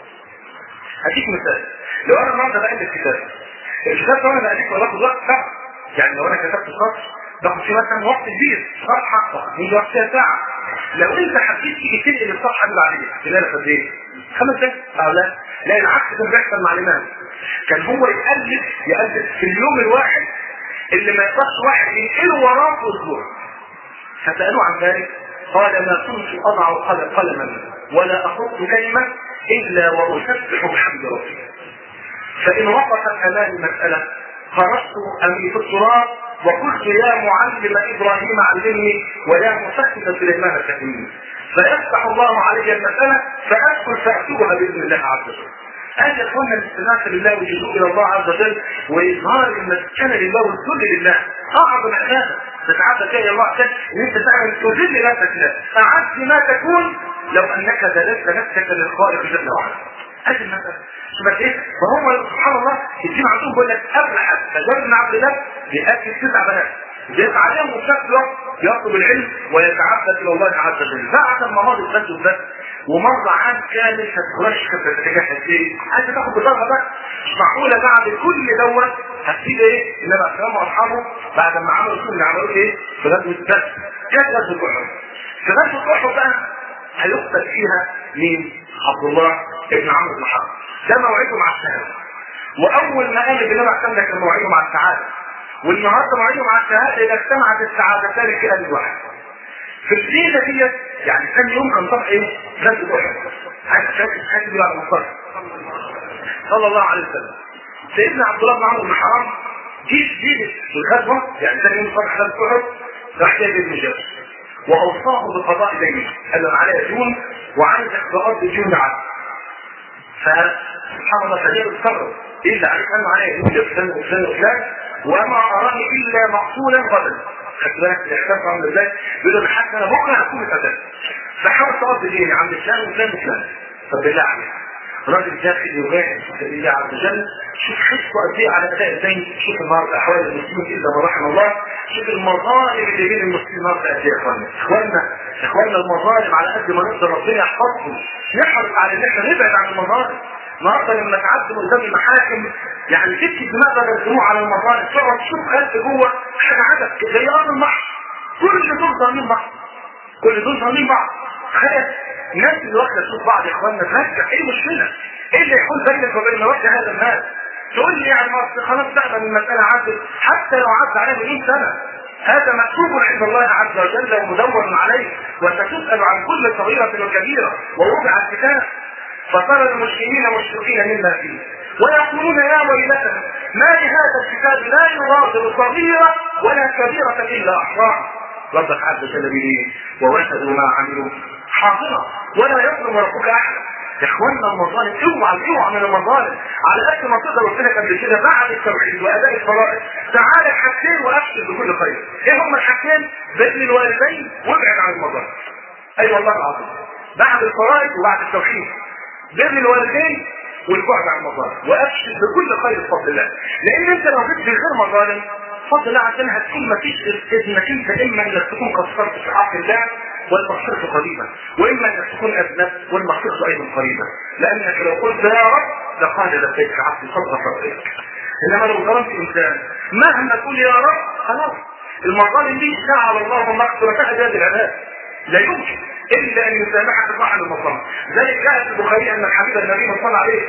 هديك مثال لو انا النهارده بألف كتاب الكتاب ده انا بألفه باخد وقت ساعه يعني لو انا كتبت سطر باخد فيه مثلا وقت كبير صفحه باخد فيه وقت فيها ساعه لو انت حبيت تيجي تنقل الصفحه اللي عليها خلال قد ايه؟ خمس دقايق اه لا لا العكس كان بيحصل مع الامام كان هو يألف يألف في اليوم الواحد اللي ما يقدرش واحد ينقله وراه في اسبوع فسألوه عن ذلك قال ما كنت أضع قلما ولا أخط كلمة إلا وأسبح بحمد ربي فإن وقفت أمامي مسألة خرجت أمي في التراب وقلت يا معلم إبراهيم علمني ويا مفسد سليمان فهمني فيفتح الله علي المسألة فأدخل فأتوها بإذن الله عز وجل هذا يكون الاستغاثة لله واللجوء إلى الله عز وجل وإظهار المسكنة لله والذل لله أعظم عبادة تتعبد فيها الله عز إن أنت تعمل تذل نفسك له أعز ما تكون لو أنك ذللت نفسك للخالق جل وعلا هذه المسألة بس ايه فهم سبحان الله الدين عندهم بيقول لك ابلح فجاب بن عبد الله بيأكل تسع بنات بيتعلم وفي نفس الوقت يطلب العلم ويتعبد الى الله عز وجل بعد ما مضى البلد والبلد ومر عام كامل هتخرجش كانت تتجهز ايه؟ عايز تاخد بطاقه بقى مش معقوله بعد كل دوت هتسيب ايه؟ انما السلام واصحابه بعد ما عملوا كل اللي عملوه ايه؟ في غزوه بدر جت غزوه احد في غزوه احد بقى هيقتل فيها مين؟ عبد الله ابن عمرو بن حرب ده موعده مع الشهاده واول ما قال النبي عليه الصلاه كان موعده مع السعاده والنهارده موعده مع الشهاده اذا اجتمعت السعادتان في قلب واحد في الليله ديت يعني ثاني يوم كان طبع ايه؟ غزوه احد عايز تشارك الحاجه دي بعد ما صلى الله عليه وسلم سيدنا عبد الله بن عمرو بن حرام جيش جيش الغزوه يعني ثاني يوم صبح غزوه احد راح جايب ابن جابر واوصاه بقضاء دينه قال له عليا ديون وعايزك تقضي ديون عبد فسبحان الله فجاب استغرب ايه اللي عليك قال له عليا ديون فلان وفلان وفلان وما اراني الا مقتولا غدا خدت بالك الاحساس عامل ازاي؟ بيقول له حتى انا بكره هكون اتقتلت فحاول تقضي ديني عند فلان وفلان وفلان طب بالله عليك راجل داخل يجاهد في سبيل الله عز وجل شوف حسه قد ايه على اداء الدين شوف النهارده احوال المسلمين الا ما رحم الله شوف المظالم اللي بين المسلمين النهارده قد ايه يا اخوانا اخوانا اخوانا المظالم على قد ما نقدر ربنا يحفظهم نحرص على ان احنا نبعد عن المظالم النهارده لما تعدي قدام المحاكم يعني تبكي دماغ بدل الدموع على المظالم تقعد تشوف خلف جوه حاجه عدد زي ارض البحر كل دول ظالمين بعض كل دول ظالمين بعض خير الناس اللي واخده تشوف بعض يا اخوانا ترجع ايه المشكله؟ ايه اللي يحول بينك وبين وجه هذا الناس؟ تقول لي يعني ما خلاص بقى من المساله عدت حتى لو عدى عليها مليون سنه هذا مكتوب عند الله عز وجل ومدون عليه وستسال عن كل صغيره وكبيره ووضع الكتاب فترى المسلمين مشركين مما فيه ويقولون يا ويلتنا ما لهذا الكتاب لا يغادر صغيره ولا كبيره الا احصاها ربك عز وجل به ووجدوا ما عملوا حاضرة ولا يظلم ربك احد يا اخوانا المظالم اوعى اوعى من المظالم على قد ما تقدر قلت لك قبل كده بعد التوحيد واداء الفرائض تعال الحاجتين وابشر بكل خير ايه هما الحاجتين بر الوالدين وابعد عن المظالم اي أيوة والله العظيم بعد الفرائض وبعد التوحيد بر الوالدين والبعد عن المظالم وابشر بكل خير بفضل الله لان انت لو جبت غير مظالم بفضل الله عشان هتكون مفيش انك انت اما انك تكون قصرت في حق الله والمغفرة قريبا واما انك تكون اذنب والمغفرة ايضا قريبا لانك لو قلت يا رب لقال لبيك عبدي قد غفرت لك انما لو ظلمت انسان مهما تقول يا رب خلاص المظالم دي جعل الله مغفرتها بهذه العباد لا يمكن الا ان يسامحك الله عن المظلمه ذلك جاء في البخاري ان الحبيب النبي صلى الله عليه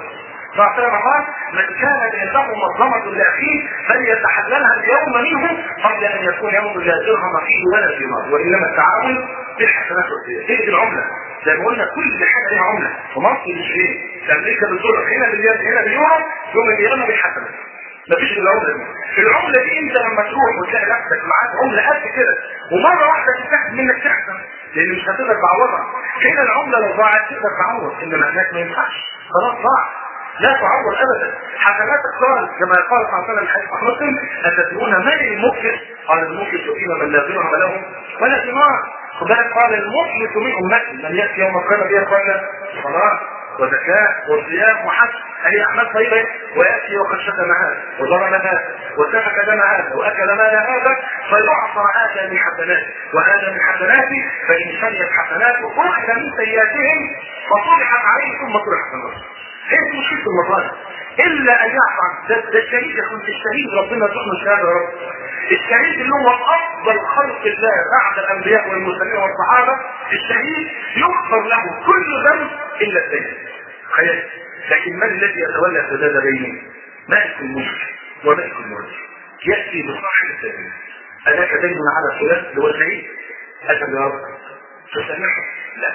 فاعترف قال من كان عنده مظلمة لأخيه فليتحللها اليوم منه قبل أن يكون يوم لا درهم فيه ولا دينار وإنما التعامل بالحسنات والسيئات هي العملة زي ما قلنا كل حاجة لها عملة في مصر مش فين في أمريكا بالدولار هنا باليد هنا باليورو يوم القيامة بالحسنات مفيش العملة دي العملة دي انت لما تروح وتلاقي نفسك معاك عملة قد كده ومرة واحدة تستحق منك تحسن لان مش هتقدر تعوضها هنا العملة لو ضاعت تقدر تعوض انما هناك ما ينفعش خلاص ضاع لا تعوض ابدا حسناتك قال كما قال صلى الله عليه وسلم حديث مسلم اتدرون من المفلس قال المفلس فيما من لا درهم له ولا ثمار وذلك قال المفلس من امتي من ياتي يوم القيامه بها قال صلاه وزكاة وصيام وحج هذه أعمال طيبة ويأتي وقد شتم هذا وضرب هذا وسفك دم هذا وأكل مال هذا فيعصى هذا من حسناته وهذا من حسناته فإن شريت حسناته أخذ من سيئاتهم فطرحت عليه ثم طرحت النار هي دي مشكلة المظالم إلا أن يعفى ده, ده الشهيد يا أخوان الشهيد ربنا يرزقنا الشهادة يا رب الشهيد اللي هو أفضل خلق الله بعد الأنبياء والمرسلين والصحابة الشهيد يغفر له كل ذنب إلا الدين خيال لكن من الذي يتولى سداد بينه؟ مالك الملك وملك الملك يأتي بصاحب السبيل ألاك دين على الثلاث اللي هو الشهيد أجل يا رب تسامحه لا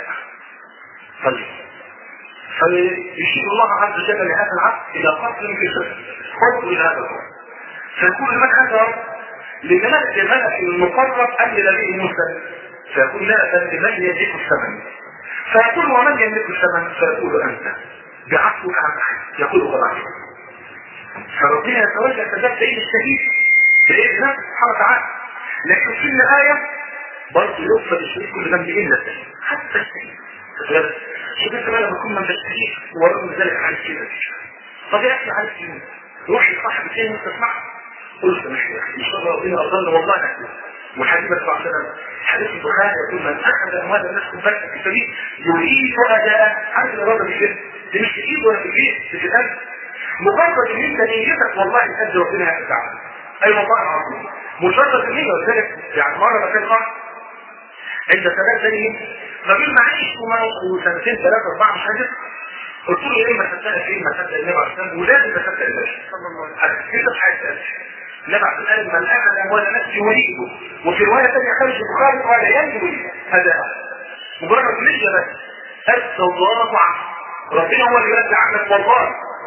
طيب فيشير الله عز وجل لهذا العبد الى قتل في الشرك خذ الى هذا القتل فيقول من هذا لملك الملك المقرب ام لنبي موسى فيقول لا بل لمن يملك الثمن فيقول ومن يملك الثمن فيقول انت بعفوك عن احد يقول قد فربنا يتوجه كذلك الى الشهيد في ايه الله سبحانه وتعالى لكن في النهايه برضه يغفر الشهيد كل ذنب الا الشهيد حتى الشهيد شوف انت بقى لما تكون من تشتهيه ورغم ذلك عايز كده طب يا اخي عايز كده روح لصاحب الدين وتسمعه قل سمح يا اخي ان شاء الله ربنا افضل والله نحن وحديث صلى الله عليه وسلم حديث البخاري يقول من اخذ اموال الناس بالبركه في سبيل يريد اداء عارف الاراده مش كده دي مش في ايد ولا في البيت في القلب مجرد ان انت نيتك والله تأدي ربنا هتتعب اي والله العظيم مجرد النية ولذلك يعني مرة ما كان قال عند ثلاث سنين راجل معيش وسنتين ثلاثة أربعة مش هجد قلت له ايه ما صدقت ايه ما صدق النبي عليه السلام ولازم تصدق النبي صلى الله عليه وسلم انت مش عايز تأتي النبي عليه السلام من اخذ اموال نفسه وليده وفي رواية ثانية خارج البخاري قال ينجو هذا مجرد نية بس أسى الله عنه ربنا هو اللي يرجع عنك والله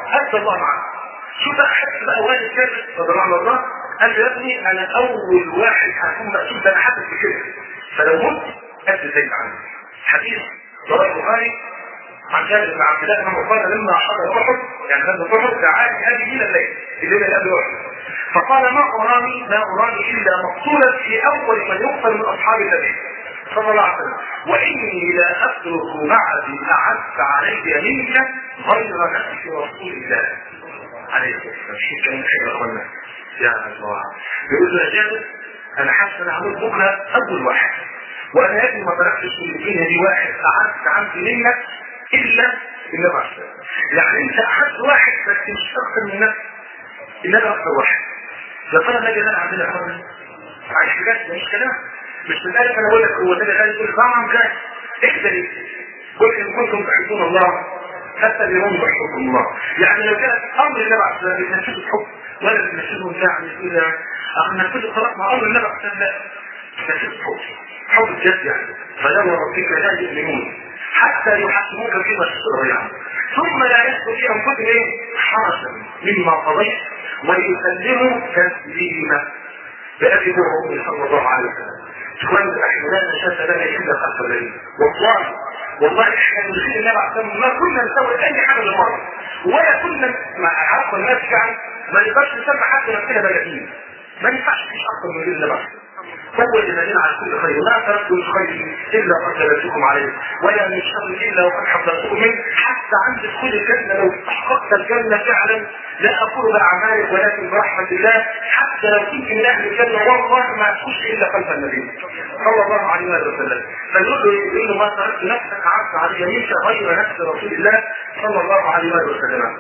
أدى الله معه شوف بقى حتى بقى والد كامل رضي الله عنه الله قال له يا ابني انا اول واحد هكون مقصود ده انا حاسس بكده فلو مت ادي زي عني حديث رواه البخاري عن جابر بن عبد الله انه قال لما حضر احد يعني غزوه احد دعاني هذه من الليل الليل اللي قبل احد فقال ما اراني ما اراني الا مقتولا في اول من يقتل من اصحاب النبي صلى الله عليه وسلم واني لا اترك بعدي اعز علي منك غير نفس رسول الله عليه الصلاه والسلام شوف كلام حلو يا اخوانا يا الله بيقول له يا جابر انا حاسس ان هموت بكره اول واحد وانا يا ابني ما تركتش من الدنيا دي واحد اعز عندي منك الا النبي عليه الصلاه يعني انت احد واحد بس مش اكثر من نفسك النبي اكثر واحد يا ترى النبي ده عندنا يا اخوانا عايش بجد مش كلام مش من ذلك انا بقول لك هو النبي قال يقول طبعا كده اكذب قل ان كنتم تحبون الله حتى اليوم يحبكم الله يعني لو كانت امر النبي عليه الصلاه والسلام بتنفذ الحب ولا بتنفذه بتاع يقول اخ نفذه خلاص مع امر النبي عليه الصلاه والسلام لا تنفذ الحب حب الجد يعني فلا وربك لا يؤمنون حتى يحكموك فيما تشتري عنه ثم لا يدخل في انفسهم ايه حرسا مما قضيت ويسلموا تسليما بأبي هو صلى الله عليه وسلم اخوان احنا لا نشاف لنا الا خلف الليل والله والله احنا من غير النبي عليه الصلاه ما كنا نسوي اي حاجه للمرض ولا كنا مع عرف الناس يعني ما نقدرش نسمى حد نفسنا بلدين ما ينفعش فيش اكثر من غير النبي هو اللي نادينا على كل خير لا تركوا الخير الا قد دلتكم عليه ولا من شر الا وقد حفظتكم منه حتى عند دخول الجنه لو استحققت الجنه فعلا لا اقول باعمالك ولكن برحمه الله حتى لو كنت من اهل الجنه والله ما تخش الا خلف النبي صلى الله عليه وسلم فيقول له يقول له ما تركت نفسك عرفت على يمينك غير نفس رسول الله صلى الله عليه وسلم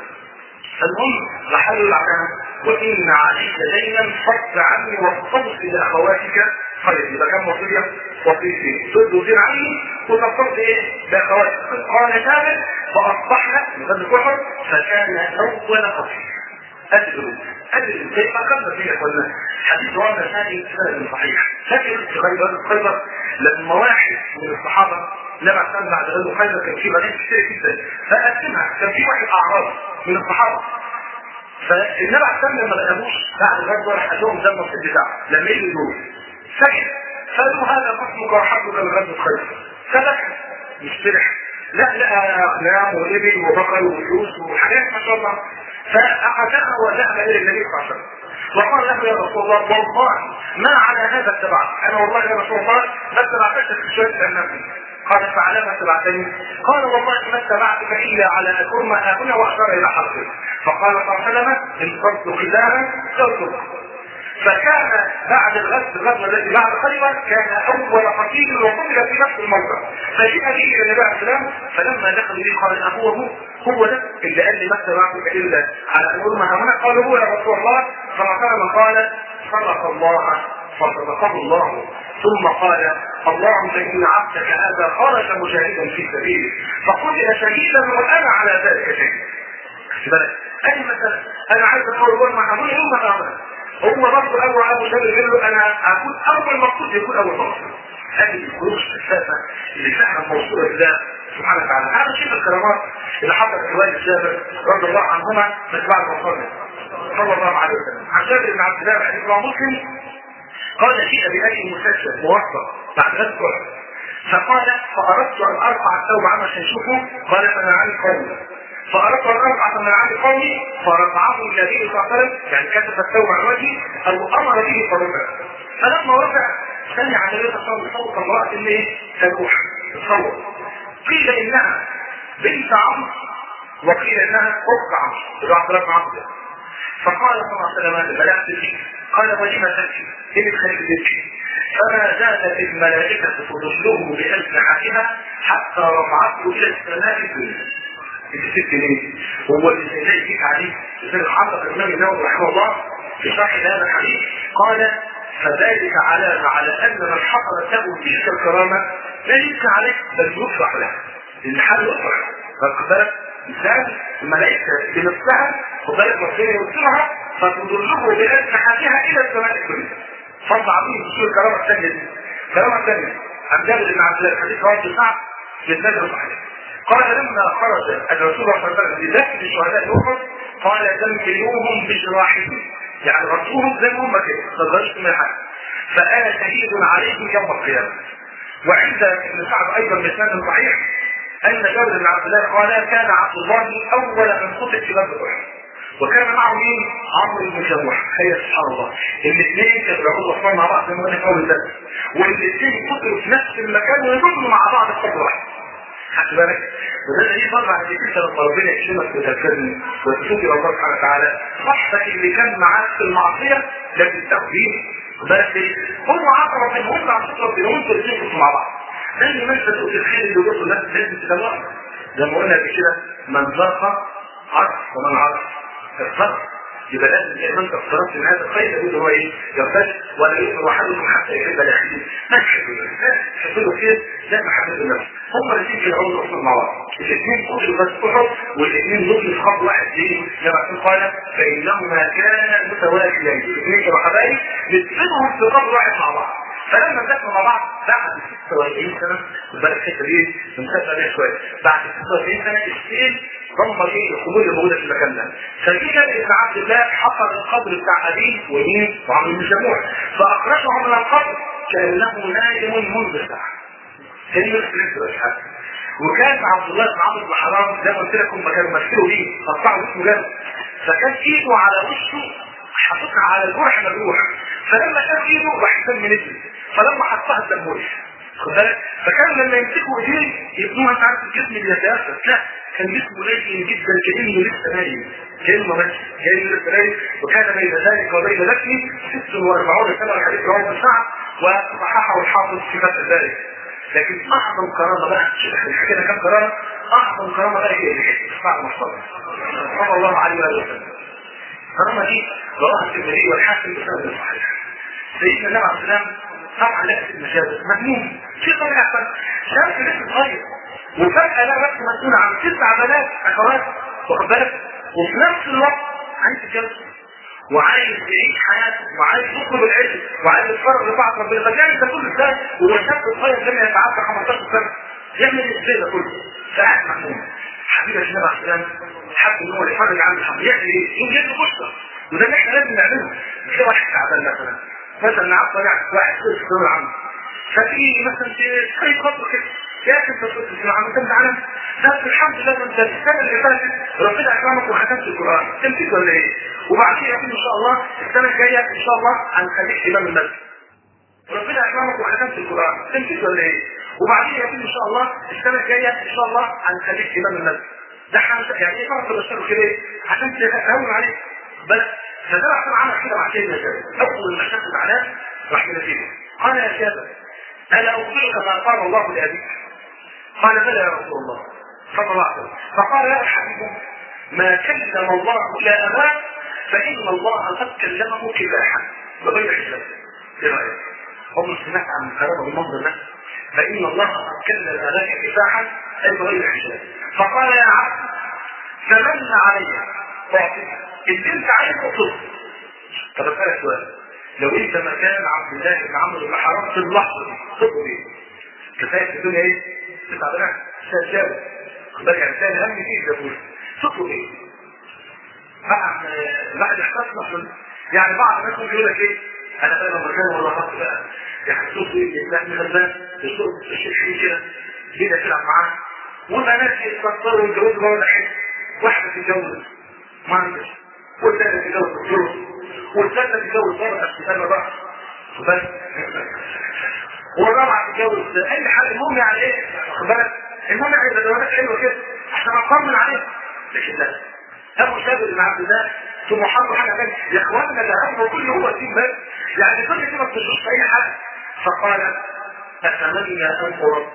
المهم رحل العلامة وإن عليك دينا فض عني واقتصد لأخواتك خير يبقى كم وصية؟ وصيتين تد وزير عني وتصدت إيه؟ بأخواتك قال ثابت فأصبحنا من غد الكفر فكان أول قصير أدل أدل زي ما قلنا فيه قلنا حديث وانا ثاني سنة صحيح فاكر في خيبر خيبر لما واحد من الصحابة لما كان بعد غزو خيبر كان في مدينة كتير جدا فقسمها كان في واحد أعراض من الصحابة فالنبي عليه السلام لما لقابوش بعد الغزوة راح قال لهم ده النصيب بتاعه لما يجوا دول سكت قالوا هذا قسمك وحظك من غزوة خيبر فبكى مش فرح لا لا أقلام وإبل وبقر وفلوس وحاجات ما شاء الله فأخذها وذهب إلى النبي صلى الله عليه وسلم وقال له يا رسول الله والله ما على هذا اتبعت أنا والله يا رسول الله ما اتبعتك في شوية النبي قال فعلى ما اتبعتني قال والله ما اتبعتك إلا على أن أرمى هنا وأشار إلى حرفه فقال صلى الله عليه وسلم إن صرت خلافا صرت فكان بعد الغزو الغزو الذي بعد خيبر كان اول قتيل وقتل في نفس الموقع فجاء به الى النبي عليه السلام فلما دخل به قال اهو هو هو ده اللي قال لي ما اتبعتك الا على ان ارمى هنا قالوا هو يا رسول الله صلى الله عليه وسلم قال صدق الله فصدقه الله ثم قال اللهم ان عبدك هذا خرج مجاهدا في سبيلك فقتل شهيدا وانا على ذلك شهيد بالك اي مثلا انا عايز اقول ما ابويا يوم ما امر هو برضه ابو ابو جابر قال له انا اكون اول مقصود يكون اول مقصود هذه الكروش الشفافه اللي فعلا موصوله لله سبحانه وتعالى هذا شيء الكرامات اللي حصلت في والد جابر رضي الله عنهما من بعد وفاته صلى الله عليه وسلم عن جابر بن عبد الله حديث مسلم قال جيء بأبي مسجل موثق بعد غزوه فقال فأردت أن أرفع الثوب عما يشوفه قال فمنعني قومي فأردت أن أرفع فمنعني قومي فرفعه النبي صلى الله عليه وسلم يعني كشف الثوب عن وجهي أو أمر به فرفع فلما رفع سمع النبي صلى الله عليه وسلم صوت امرأة اللي تلوح تصور قيل إنها بنت عمرو وقيل إنها أخت عمرو اللي عبد الله بن عمرو فقال صلى الله عليه وسلم بلغت فيه قال ولم تبكي إن الخليل تبكي فما زالت الملائكة تظله بأجنحتها حتى رفعته إلى السماء الدنيا الست ليه؟ هو اللي زي يجيك عليه زي الحافظ الإمام النووي رحمه الله في شرح هذا الحديث قال فذلك علامة على أن من حصلت له تلك الكرامة لا يبكى عليه بل يفرح له لأن حال يفرح واخد بالك إنسان الملائكة بنفسها وذلك ربنا يوصلها فتضره بأجنحتها إلى السماء الدنيا فضل عظيم بصير الكرامة الثانية دي الكرامة الثانية عن جابر بن عبد الله الحديث رواه سعد في النجم صحيح قال لما خرج الرسول صلى الله عليه وسلم لدفن شهداء احد قال دمروهم بجراحهم يعني رصوهم زي ما هم كده ما تغيرش من حاجه فانا شهيد عليهم يوم القيامه وعند ابن سعد ايضا بسند صحيح ان جابر بن عبد الله قال كان عبد الله اول من قتل في بدر احد وكان معه مين؟ عمرو بن جموح هي سبحان الله الاثنين كانوا بيعودوا اصلا مع بعض زي ما قلنا في اول الدرس والاثنين قتلوا في نفس المكان ويظلوا مع بعض في قبر واحد خدت بالك؟ وده دليل برضه على انك لما ربنا يكرمك وتلتزم وتتوب الى الله سبحانه وتعالى صاحبك اللي كان معاك في المعصيه لكن تقديم بالك ايه؟ هو عقرب من وانت عم تطلب بين وانتوا الاثنين كنتوا مع بعض زي ما انت تقول الخير اللي بيقول الناس لازم تتابعه زي ما قلنا قبل كده من ذاق عرف ومن عرف الصبر يبقى لازم زي ما انت افترضت من هذا الخير يقول هو ايه؟ يرتد ولا يؤمن احدكم حتى يحب لاخيه ما تحب لا تحب له خير لا محبه النفس هم الاثنين كده عمروا اصلا مع بعض الاثنين قتلوا بس احد والاثنين دول في خط واحد ليه؟ كما قال فانهما كانا متوازيين الاثنين كانوا حبايب نتفقهم في قبر واحد مع بعض فلما اتفقوا مع بعض بعد 46 سنه خد بالك الحته دي بنسافر عليها شويه بعد 46 سنه السيل ضم ايه القبور اللي موجوده في المكان ده فجي جابر بن عبد الله حفر القبر بتاع ابيه ومين وعمرو بن جموح فاخرجه من القبر كانه نائم منذ ساعه كانه لسه حاجه وكان عبد الله بن عمرو بن حرام زي ما قلت لكم ما كانوا مشهوروا بيه قطعوا اسمه جابر فكان ايده على وشه حاططها على الجرح مجروح فلما شاف ايده راح يسمي نزل فلما حطها الدم وقف خد بالك فكان لما يمسكوا ايديه يبنوها انت عارف الجسم اللي يتيسر لا كان جسمه لين جدا كانه لسه نايم كانه ماشي كانه لسه نايم وكان بين ذلك وبين ذكي 46 سنه الحديث رواه ابن سعد وصححه الحافظ في فتح ذلك لكن اعظم كرامه بقى حكينا كم كرامه اعظم كرامه بقى هي اللي كانت بعد ما صلى الله عليه وسلم الكرامه دي رواها الترمذي والحاكم بسند صحيح سيدنا النبي عليه السلام طبعا لابس المجازر مجنون في طبيعه احسن شاب لسه صغير وفجاه لا نفسه مسؤول عن تسع بنات اخوات واخد بالك وفي نفس الوقت عايز يتجوز وعايز يعيش حياته وعايز يطلب العلم وعايز يتفرغ لطاعه ربنا فجاي ده كله ازاي وهو شاب صغير لم يتعدى 15 سنه يعمل ازاي ده كله فقاعد مجنون حبيبي النبي عليه السلام حب ان هو يفرج عن الحق يعمل ايه؟ يوم جاي بشرى وده اللي احنا لازم نعمله مش واحد تعبان مثلا مثلا نعرف واحد كل في الدور العام فتيجي مثلا في خطوه كده يا اخي انت كنت في العام انت مزعلان بس الحمد لله انت السنه اللي فاتت ربنا اكرمك وختمت القران تمسك ولا ايه؟ وبعدين ان شاء الله السنه الجايه ان شاء الله هنخليك امام المسجد ربنا اكرمك وختمت القران تمسك ولا ايه؟ وبعدين ان شاء الله السنه الجايه ان شاء الله هنخليك امام المسجد ده يعني ايه فرق البشر كده عشان تهون عليك بس فده عشان عمل كده مع سيدنا جابر اول ما شاف العلام راح يناديه قال يا جابر الا اخبرك ما قال الله لابيك قال بلى يا رسول الله صلى الله عليه وسلم فقال يا حبيب ما كلم الله الى اباك فان الله قد كلمه كفاحا بغير حساب ايه رايك؟ هم سمعت عن الكلام بالمنظر ده فان الله قد كلم اباك كفاحا اي بغير حساب فقال يا عبد تمنى علي اعطيك اللي انت عايز تطلب طب اسالك سؤال لو انت مكان عبد الله بن عمرو بن حرام في اللحظه دي تطلب ايه؟ كفايه في الدنيا ايه؟ تسعة بنات شاب خد بالك يعني كان هم فيه ده بقول تطلب ايه؟ بعد بعد احساس مثلا يعني بعض الناس ممكن يقول لك ايه؟ انا بقى مكان ولا خط بقى يعني تطلب ايه؟ الانسان غلبان تطلب الشيء كده كده تلعب معاه وما ناس يتفكروا ويتجوزوا بقى ولا حاجه واحده تتجوز مهندس والثاني تتجوز دكتور والثالثه تتجوز ضابط استفاده بقى بس والرابعه تتجوز اي حد المهم يعني ايه واخد بالك المهم يعني الادوات حلوه كده عشان اطمن عليه لكن لا ابو شاب بن عبد الله ثم حطوا حاجه ثانيه يا اخواننا ده هم كله هو الدين بس يعني كل كده ما بتشوفش في اي حاجه فقال اتمنى ان ارد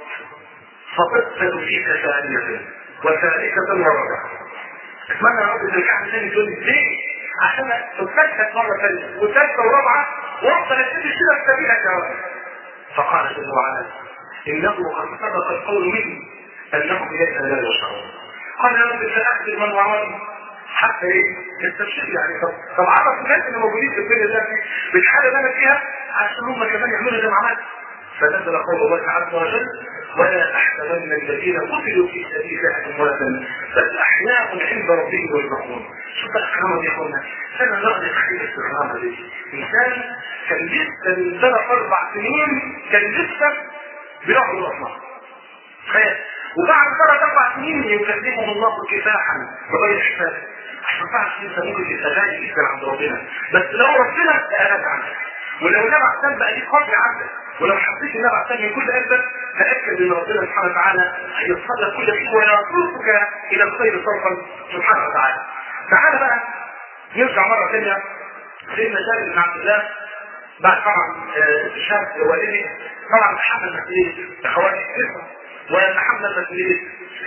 فقدت فيك ثانيه وثالثه ورابعه اتمنى يا رب ترجع لي تاني تقول لي ليه؟ عشان تتفكك مره ثانيه وثالثه ورابعه وافضل اسيب كده في سبيلك يا رب فقال جل وعلا انه قد سبق القول مني انهم اليك لا يشعرون قال يا رب ساخبر من وراءي حتى ايه؟ التبشير يعني طب طب عرف الناس اللي موجودين في الدنيا دلوقتي بالحاله اللي انا فيها عشان هم كمان يعملوا زي ما عملت فنزل قول الله عز وجل ولا تحسبن الذين قتلوا في سبيل الله امواتا بل احياء لهم عند ربهم ويرحمون شوف بقى الكرامه دي يا اخوانا انا نقعد نتخيل الكرامه دي انسان كان لسه من ثلاث اربع سنين كان لسه بيعبد الاصنام تخيل وبعد ثلاث اربع سنين يكلمه الله كفاحا بغير حساب عشان تعرف انت ممكن تبقى غالي جدا عند ربنا بس لو ربنا سالك عنك ولو نبع سام بقى ليك قدر عندك ولو حسيت النبع سام من كل قلبك تاكد ان ربنا سبحانه وتعالى هيصل لك كل شيء ويصرفك الى الخير صرفا سبحانه وتعالى تعالى بقى نرجع مره ثانيه سيدنا جابر بن عبد الله بعد طبعا استشهاد والده طبعا تحمل مسؤوليه اخواتي الكسرى وتحمل مسؤوليه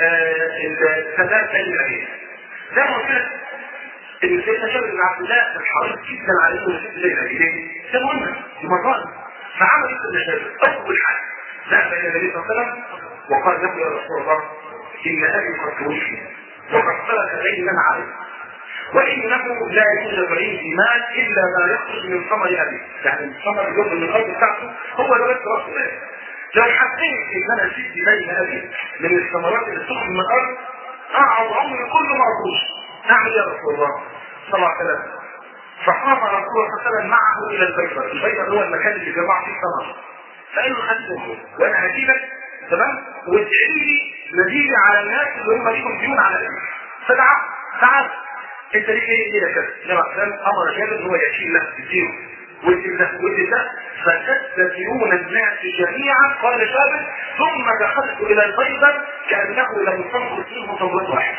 السادات بين الابيه زي ما قلت لك ان سيدنا جابر بن عبد الله كان حريص جدا على انه يسيب زي الابيه ده مهم دي مرات فعمل ايه سيدنا جابر اول حاجه ذهب الى النبي صلى الله عليه وسلم وقال له يا رسول الله ان ابي قد توفي وقد ترك بيننا عليه وانه لا يوجد عندي مال الا ما يخرج من ثمر ابي يعني الثمر الجزء من الارض بتاعته هو ده بس راس مال لو حسيت ان انا سيدي بين ابي من الثمرات اللي تخرج من الارض اقعد عمري كله مرضوش اعمل يا رسول الله صلى الله عليه وسلم فقام رسول الله صلى الله عليه وسلم معه الى البيضة البيضة هو المكان اللي جمع فيه الثمر فقال له خليهم وانا هجيبك تمام وادعي لي نزيل على الناس اللي هم ليهم ديون على ابي فدعا تعال انت ليه ايه ايه كده لما كان امر جابر ان هو يشيل له الدين وادي ده وادي ده فشد ديون الناس جميعا قال جابر ثم دخلت الى البيضة كانه لم تنقص منه تمرة واحد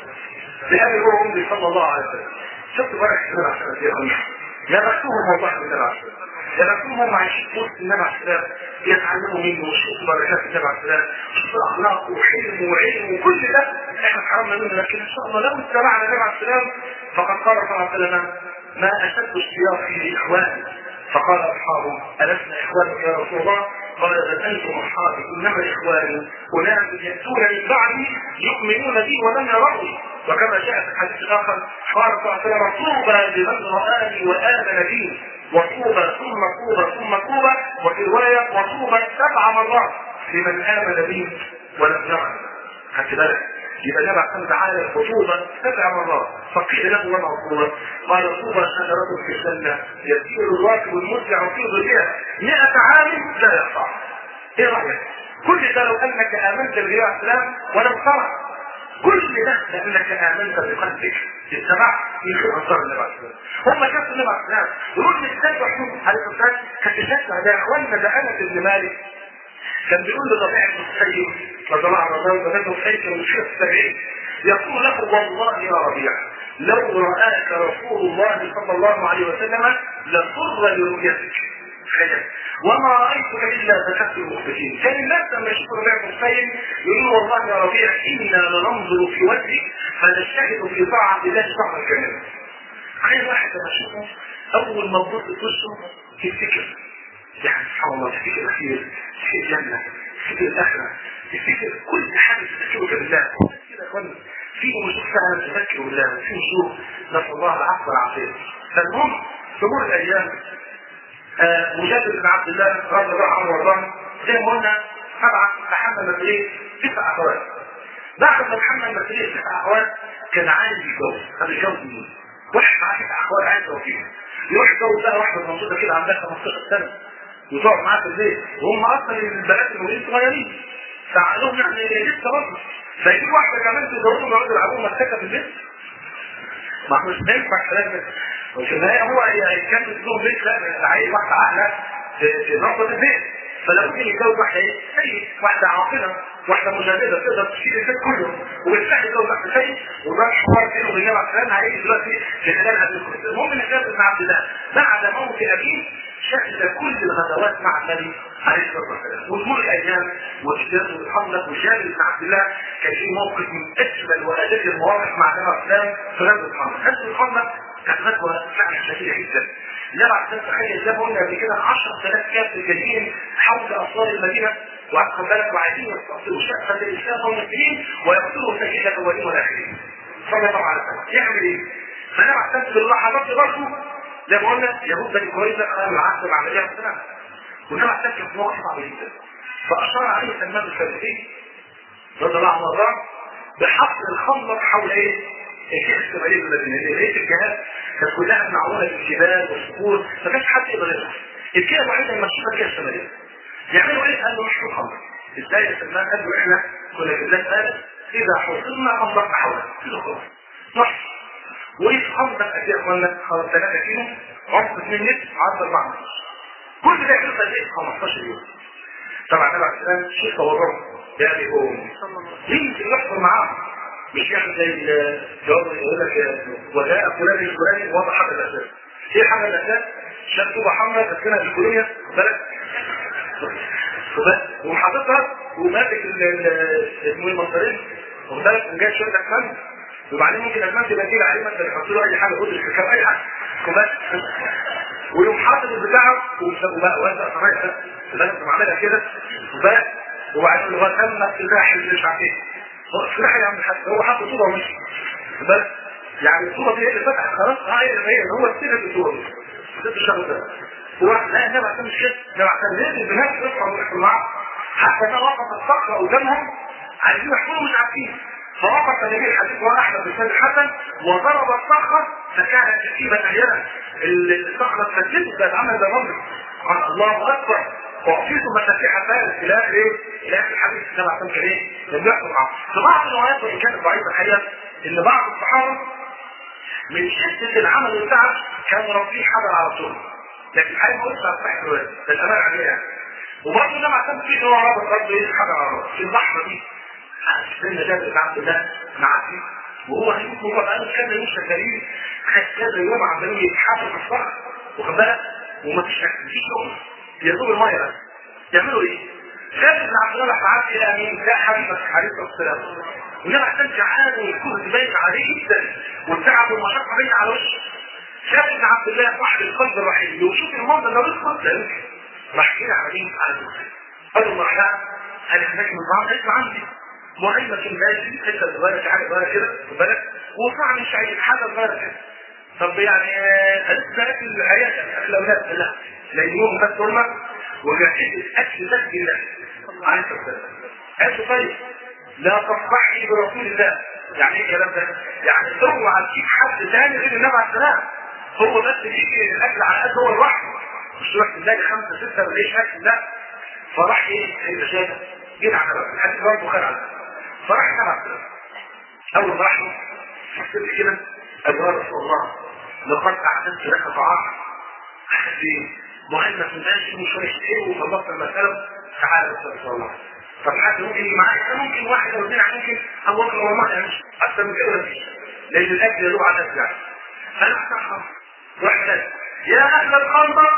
لابي هو امي صلى الله عليه وسلم شفت بقى السنة عشان يا اخواني يا بختهم والله من العشرة يا بختهم عايشين في وسط النبي عليه السلام يتعلموا منه ويشوفوا بركات النبي عليه السلام ويشوفوا اخلاقه وحلمه وعلمه وكل ده احنا حرمنا منه لكن ان شاء الله لو اتبعنا النبي عليه السلام فقد قال صلى الله عليه وسلم ما اشد اشتياقي لاخواني فقال اصحابه السنا اخوانك يا رسول الله قال بل انتم اصحابي انما اخواني اناس ياتون من بعدي يؤمنون بي ولم يروني وكما جاء في الحديث الاخر قال صلى الله عليه وسلم طوبى لمن رآني وآمن بي وطوبى ثم طوبى ثم طوبى وفي رواية وطوبى سبع مرات لمن آمن بي ولم يرني خدت بالك يبقى النبي عليه تعالى الخطوبة سبع مرات فقيل له وما الخطوبة قال الخطوبة شجرة في الجنة يسير الراكب المسرع في ظلها 100 عام لا يقطع ايه رأيك؟ كل ده لو انك امنت بالله عليه السلام ولم ترى كل ده لانك امنت بقلبك اتبعت في خير انصار النبي عليه السلام هم كانوا النبي عليه السلام يقول لي ازاي محمود عليه الصلاه والسلام كان تشجع ده اخواننا ده انس بن مالك كان بيقول لربيع بن السيد رضي الله عنه رضي الله عنه كان الشيخ السبعين يقول له والله يا ربيع لو رآك رسول الله صلى الله عليه وسلم لسر لرؤيتك تخيل وما رايتك الا ذكرت المخبتين كان الناس لما يشوفوا ربيع بن السيد يقولوا والله يا ربيع انا لننظر في وجهك فنجتهد في طاعه الله طاعه الكلام عايز واحد لما اشوفه اول ما تبص في وشه تفتكر يعني سبحان الله تفتكر الخير تفتكر الجنة تفتكر الآخرة تفتكر كل حاجة تذكرك بالله كده يا اخوانا في وجوه فعلا تذكر بالله في وجوه نسأل الله العفو والعافية فالمهم تمر الأيام آه مجدد بن عبد الله رضي الله عنه وارضاه زي ما قلنا طبعا تحمل مسؤولية تسع أخوات بعد ما تحمل مسؤولية تسع أخوات كان عايز يتجوز هذا يتجوز مين؟ واحد معاه تسع أخوات عايز يوفيها يروح يتجوز بقى واحدة موجودة كده عندها 15 سنة وتقعد معاه في البيت وهم اصلا البنات المولين صغيرين فعقلهم يعني لسه برضه فيجيب واحده كمان تزوجهم يقعدوا يلعبوا مسكه في البيت ما احنا مش بينفع الكلام ده وفي النهايه هو كان لهم بيت لا عايز واحده عاقله في نقطه البيت فلو ممكن يتجوز واحده ايه؟ سيد واحده عاقله واحده مجدده تقدر تشيل البيت كله وبالفعل يتجوز واحده سيد وده الحوار بينه وبين النبي عليه السلام هيجي دلوقتي في خلال هذه القصه المهم ان جابر بن عبد الله بعد موت ابيه شهد كل الغزوات مع النبي عليه الصلاه والسلام وتمر الايام واشتغل الحمد وجابر بن عبد الله كان في موقف من اجمل واجل المواقف مع النبي عليه السلام في غزوه الحمد غزوه الحمد كانت غزوه فعلا شديده جدا النبي عليه السلام تخيل زي ما قلنا قبل كده 10000 كافر جايين حول اسوار المدينه وعقب بالك وعايزين يستقبلوا شأفة الإسلام والمسلمين ويقتلوا سيد الأولين والآخرين صلى الله عليه وسلم يعمل إيه؟ فأنا بعتمد في اللحظات دي برضه زي ما قلنا يهود بني قريظه قالوا العهد مع النبي عليه السلام وانما احتج في موقف صعب جدا فاشار عليه سلمان الفارسي رضي الله عنه وارضاه بحق الخندق حول ايه؟ الشيخ الشمالي المدينه اللي لقيت الجهات كانت كلها معموله بالجبال والصخور ما كانش حد يقدر يدخل الجهه الوحيده المكشوفه الجهه الشماليه يعملوا ايه؟ قال له مش في الخندق ازاي يا سلمان؟ قال له احنا كنا في الناس قال اذا حصلنا خندقنا حوله كده خلاص نحصل وايه خندق قد ايه يا اخوانا؟ 3 كيلو عمق 2 متر عرض 4 متر كل ده يحصل قد ايه؟ 15 يوم طبعا تبع الكلام الشيخ توضعه يعني هو مين اللي يحصل معاه مش يعمل زي الجواب يقول لك وجاء فلان الفلاني وضع حاجه الاساس ايه حاجه الاساس؟ شاف طوبه حمراء كاتبينها في الكولونيا بلد وحاططها وماسك اسمه المصارين واخد بالك وجايب شويه اسمنت وبعدين ممكن الاسمنت يبقى تقيل عليه مثلا يحط له اي حاجه قدر الكتاب اي حاجه وبس ويقوم حاطط البتاع وبقى وزع صحيح بس عاملها كده وبقى وبعدين لغايه اما السلاح اللي مش عارف ايه هو السلاح يا عم الحاج هو حاطط صوره ومش بس يعني الصوره دي اللي فتحت خلاص اه هي هي هو السيره الصوره دي ست الشهر ده هو لا النبي عشان مش كده النبي عشان لازم بنفس يصحى ويحكوا معاه حتى ما وقف الصخره قدامهم عايزين يحكموا مش عارفين فوقف النبي الحديث هو احمد بن سيد الحسن وضرب الصخره فكانت كتيبه مليانه الصخره اتسجلت بقت عامله زي الرمل قال الله اكبر واعطيت مفاتيح فارس الى اخر ايه؟ الى اخر الحديث النبي عليه الصلاه ايه؟ لم يحكم معه. في بعض الروايات وان كانت ضعيفه الحقيقه ان بعض الصحابه من شده العمل والتعب كانوا رافعين حجر على طول. لكن الحقيقه ما قلتش على صحيح الروايه ده الامان عليه يعني. وبرضه النبي عليه الصلاه والسلام هو رابط برضه ايه حجر على الراس في اللحظه دي سيدنا جابر بن عبد الله معدي وهو هيموت هو بقاله كذا يوم شغالين خد كذا يوم عمالين يتحاسبوا في الصخر واخد بالك ومفيش اكل مفيش شغل يا دوب الميه بس يعملوا ايه؟ جابر بن عبد الله راح الى مين؟ ده حبيبك عليه الصلاه والسلام والنبي عشان جعان والكل باين عليه جدا والتعب والمشقه باين على وشه جابر بن عبد الله صاحب القلب الرحيم وشوف المنظر لو يدخل لا يمكن راح كده عليه على الدخان قال له راح قال احتاج من بعض اسمع عندي معينة ماشي حتة صغيرة حاجة صغيرة كده خد بالك وصاع مش عايز حاجة صغيرة كده طب يعني لسه اكل العيال اكل الاولاد لا لانهم بس هم وجهزت اكل بس لله عليه الصلاه والسلام قال طيب لا تصبحي برسول الله يعني ايه الكلام ده؟ يعني اوعى تجيب حد ثاني غير النبي عليه السلام هو بس اللي يجي الاكل على قد هو الرحمه مش تروح تلاقي خمسه سته ما ليش اكل لا فراح ايه؟ انت شايف جينا على الحديث برضه خير على فراح نبع اول ما راح حسيت كده قال يا رسول الله لقد اعددت لك طعام حسيت مهمة ماشي وشوية ايه وخلصت المسألة تعالى يا رسول الله طب حد ممكن يجي معايا ممكن واحد او اثنين ممكن او واحد او ما يعني اكثر من كده مفيش لان الاكل يدوب على الناس يعني انا افتحها واحد يا اهل الخندق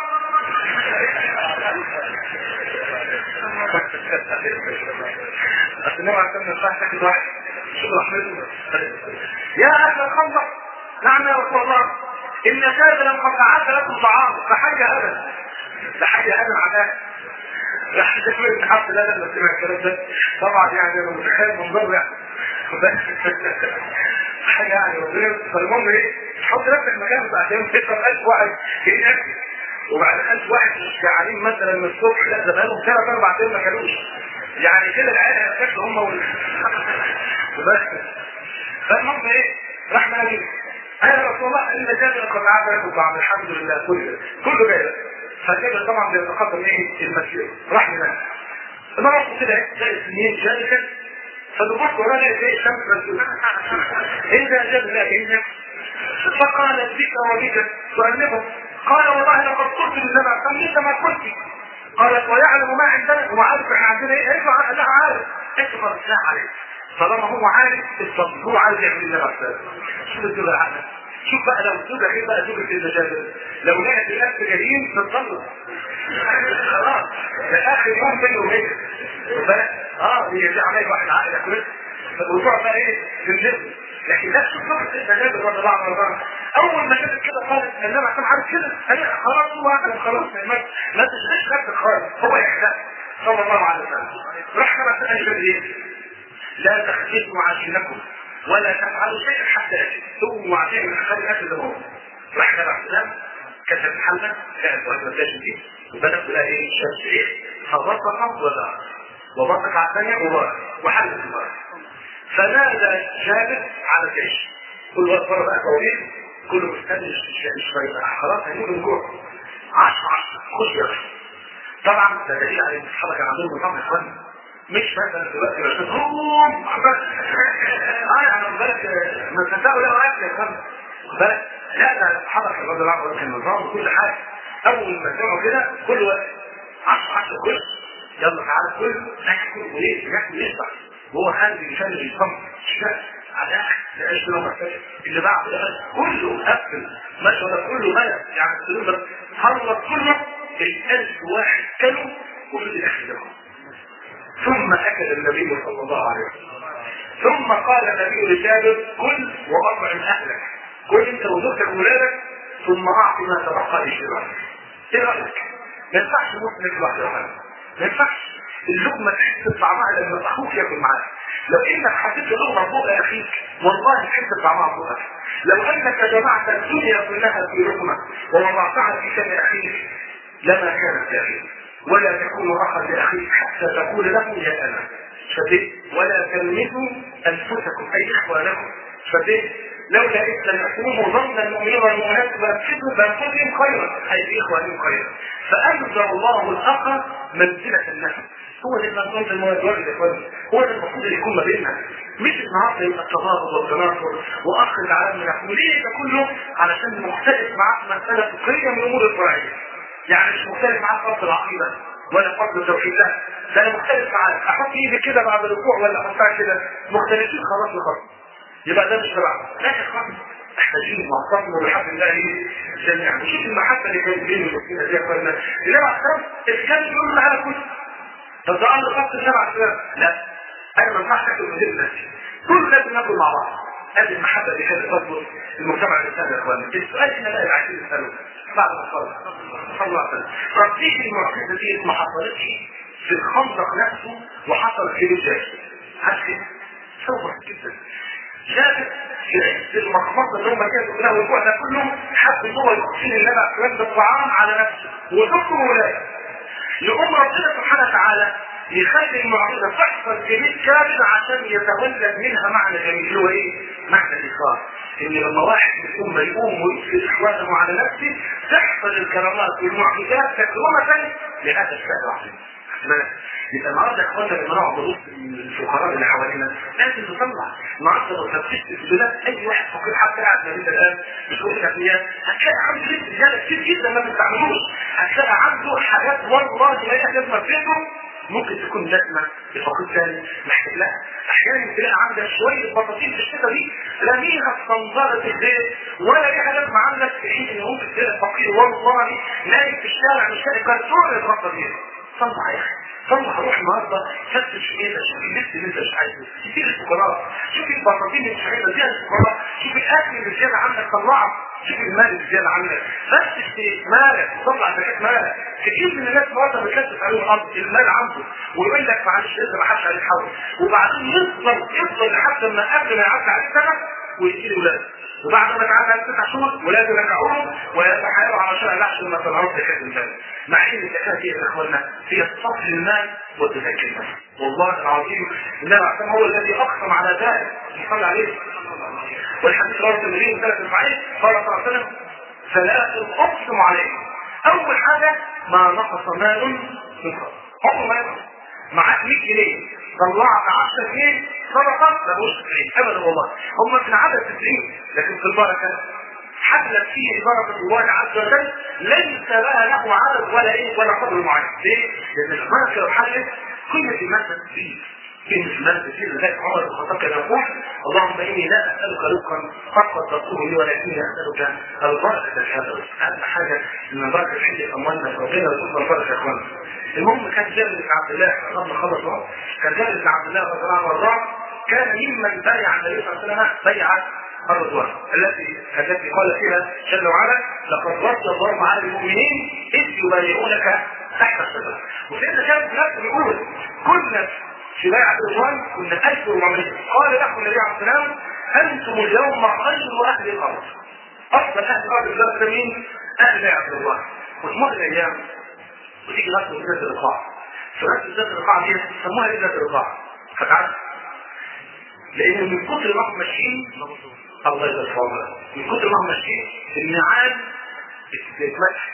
اصل النبي عليه الصلاه والسلام تاكل واحد شوف رحمته يا اهل الخندق نعم يا رسول الله ان شاذلا قد بعث لكم طعام فحي ابدا فحي ابدا معناه راح تكمل الحمد لله لما سمع الكلام ده طبعا يعني انا متخيل منظر يعني حاجه يعني ربنا فالمهم ايه تحط نفسك مكان بعدين تشرب 1000 واحد في اكل وبعد 1000 واحد جعانين مثلا من الصبح لا ده بقالهم ثلاث اربع ايام ما كانوش يعني كده العيال هتاكل هم وال بس فالمهم ايه راح نادي انا يا رسول الله ان جابر قد عاد لكم طعام الحمد لله كله كله جاي فجابر طبعا بيتقدم ايه المسير راح هناك مرة كده زي سنين جالسا فنبص ورانا زي شمس رسول إذا جبنا إذا فقالت بك وبك تؤلفه قال والله لقد قلت للنبي سميت ما قلت قالت ويعلم ما عندنا هو عارف احنا عندنا ايه ايوه لا عارف انت خلاص لا عليك طالما هو عارف الصبر هو عارف يعمل النبي عليه الصلاه شوف الزوجه العقل شوف بقى لو الزوجه غير بقى زوجه سيدنا جابر لو لقت الاكل جايين تتطلق خلاص ده اخر يوم بينه وبينه اه هي دي عمليه واحد عقل ياكل الرجوع بقى ايه في الجسم لكن نفس الصبر سيدنا جابر رضي الله عنه اول ما شافت كده قالت النبي عشان عارف كده قال خلاص هو عارف خلاص ما ما تشغلش نفسك خالص هو يحزن صلى الله عليه وسلم راح كما سأل ايه لا تختلفوا عشينكم ولا تفعلوا شيئا حتى يأتي سووا عشان خلي الاكل ده هو راح كما سلام كتب الحلة كانت وهي مداش دي وبدأ تلاقي ايه الشمس ايه فبطق وضع وبطق على الثانية وضع وحل الضرب فنادى جابر على الجيش كل وقت بره بقى توفيق كله مستني مش فايدة خلاص هيموت من جوع 10 10 خش يا اخي طبعا ده دليل على ان الصحابه كان عندهم نظام اخواني مش مثلا دلوقتي بس هم اه انا بالك ما تصدقوا لا اكل يا اخوان بالك لا ده الصحابه كان رضي الله عنهم كان نظام وكل حاجه اول ما سمعوا كده كل وقت 10 10 كل يلا تعالى كل ناكل وليه ناكل يشبع وهو خالد يشرب الصمت على لعيش لو محتاج اللي بعد كله قفل ماشي ولا كله ملك يعني السلوم خلص كله بالألف واحد كانوا وفي الآخر ده ثم أكل النبي صلى الله عليه وسلم ثم قال النبي لجابر كل وأطعم أهلك كل أنت وزوجتك وولادك ثم أعطي ما تبقى لشرارك إيه رأيك؟ ما ينفعش مسلم لوحده ما ينفعش اللقمة تحس بطعمها لما أخوك ياكل معاك لو انك حطيت لقمة فوق اخيك والله تحس بطعمها فوقك لو انك جمعت الدنيا كلها في لقمة ووضعتها في شان اخيك لما كانت لاخيك ولا تكون اخا لاخيك حتى تقول له يا انا شديد ولا تلمسوا انفسكم اي اخوانكم شديد لولا إذ سمعتموه ظن المؤمنين والمؤمنات بأنفسهم بأنفسهم خيرا أي في إخوانهم خيرا فأنزل الله الأخ منزلة النفس هو ده المنظوم في المواد يا اخواني هو ده المفروض اللي يكون ما بيننا مش النهارده يبقى التضارب والتناصر واخ العالم من اخوه ليه ده كله علشان مختلف معاك مساله فقهيه من الامور الفرعيه يعني مش مختلف معاك فرض العقيده ولا فرض التوحيد لا ده انا مختلف معاك احط ايدي كده بعد الركوع ولا احطها كده مختلفين خلاص وخلاص يبقى ده مش تبعنا لا يا اخواني محتاجين معتصموا بحب الله جميعا وشوف المحبه اللي كانت بين المسلمين دي يا اخوانا النبي عليه الصلاه والسلام كان يقول لنا على كل طب ده امر خاص السبع سباب لا انا ما ينفعش اكل من نفسي كل لازم ناكل مع بعض هذه المحبه اللي كانت تضبط المجتمع الاسلامي يا اخواني السؤال اللي انا عايزين نساله بعد ما صلى صلى الله عليه وسلم طب ليه المعجزه دي ما حصلتش في الخندق نفسه وحصلت في الجيش عارف كده سوف جدا شافت في عز المخمصه اللي هم كانوا له الجوع ده كله حب ان هو يقسم النبي عليه الطعام على نفسه وزوجته وولاده يقوم ربنا سبحانه وتعالى يخلي المعجزه تحصل في بيت كامل عشان يتولد منها معنى جميل اللي هو ايه؟ معنى الاخلاص ان لما واحد من الامه يقوم ويكفي اخوانه على نفسه تحصل الكرامات والمعجزات تكرمه لهذا الشهر العظيم يبقى النهارده يا اخوانا لما نقعد نبص الفقراء اللي حوالينا لازم نطلع النهارده لو فتشت في البلاد اي واحد فقير حتى قاعد ما بين الان مش هقول لك اياه هتلاقي عنده لبس زياده كتير جدا ما بتستعملوش هتلاقي عنده حاجات والله ما هي لازمه في بيته ممكن تكون لازمه لفقير ثاني محتاج لها احيانا تلاقي عندك شويه بطاطين في الشتاء دي راميها في صنبره البيت ولا ليها لازمه عندك في حين ان ممكن تلاقي فقير والله نايم في الشارع مش لاقي كرتون يتغطى بيها صلح يا اخي صلح روح النهارده فتش ايه ده شوف اللبس اللي انت مش عايزه كتير الفقراء شوف البطاطين اللي مش عايزها دي الفقراء شوف الاكل اللي زياده عنك طلعه شوف المال اللي زياده عنك فتش في مالك وطلع زكاه مالك كتير من الناس النهارده بتكتب عليهم الارض المال عنده ويقول لك معلش لسه ما حدش عليه حول وبعدين يفضل يفضل لحد ما قبل ما يعدي عليه سنه ويجي له ولاد وبعد ما تعدى على تسع شهور ولازم يرجعوهم ويتحايلوا على شرع الاحسن ما تنهض زكاه المال مع ان الزكاه دي يا اخوانا هي صرف المال وتزكي المال والله العظيم النبي عليه هو الذي اقسم على ذلك صلى عليه والحديث رواه الترمذي من ثلاث المعين قال صلى الله عليه وسلم ثلاث اقسم عليه اول حاجه ما نقص مال من فضل عمره ما ينقص معاك 100 جنيه طلعت 10 جنيه صدقه لا مش 90 ابدا والله هم في العدد 90 لكن في البركه حلت فيه بركه الله عز وجل ليس لها له عدد ولا ايه ولا قدر معين ليه؟ لان البركه لو حلت قيمه المال تزيد قيمه المال تزيد لذلك عمر بن الخطاب كان يقول اللهم اني لا اسالك رزقا فقط تطلبه لي ولكني اسالك البركه في هذا الرزق اهم حاجه ان البركه تحل اموالنا فربنا يرزقنا البركه يا اخوانا المهم كان جابر بن عبد الله قبل خلص وقت كان جابر بن عبد الله رضي الله عنه وارضاه كان ممن بايع النبي صلى الله عليه وسلم بيعه الرضوان التي التي قال فيها جل وعلا لقد رد الله على المؤمنين اذ يبايعونك تحت الشجره وسيدنا كان نفسه بيقول كنا في بيعه الرضوان كنا 1400 قال لكم النبي عليه السلام انتم اليوم خير اهل الارض افضل اهل الارض في مين؟ اهل بيعه الرضوان وتمر الايام وتيجي نفس ذات الرقاع فنفس ذات الرقاع دي سموها ايه ذات الرقاع فتعرف لان من كتر ما هم ماشيين الله يبارك من كتر ما هم ماشيين النعال اتمسح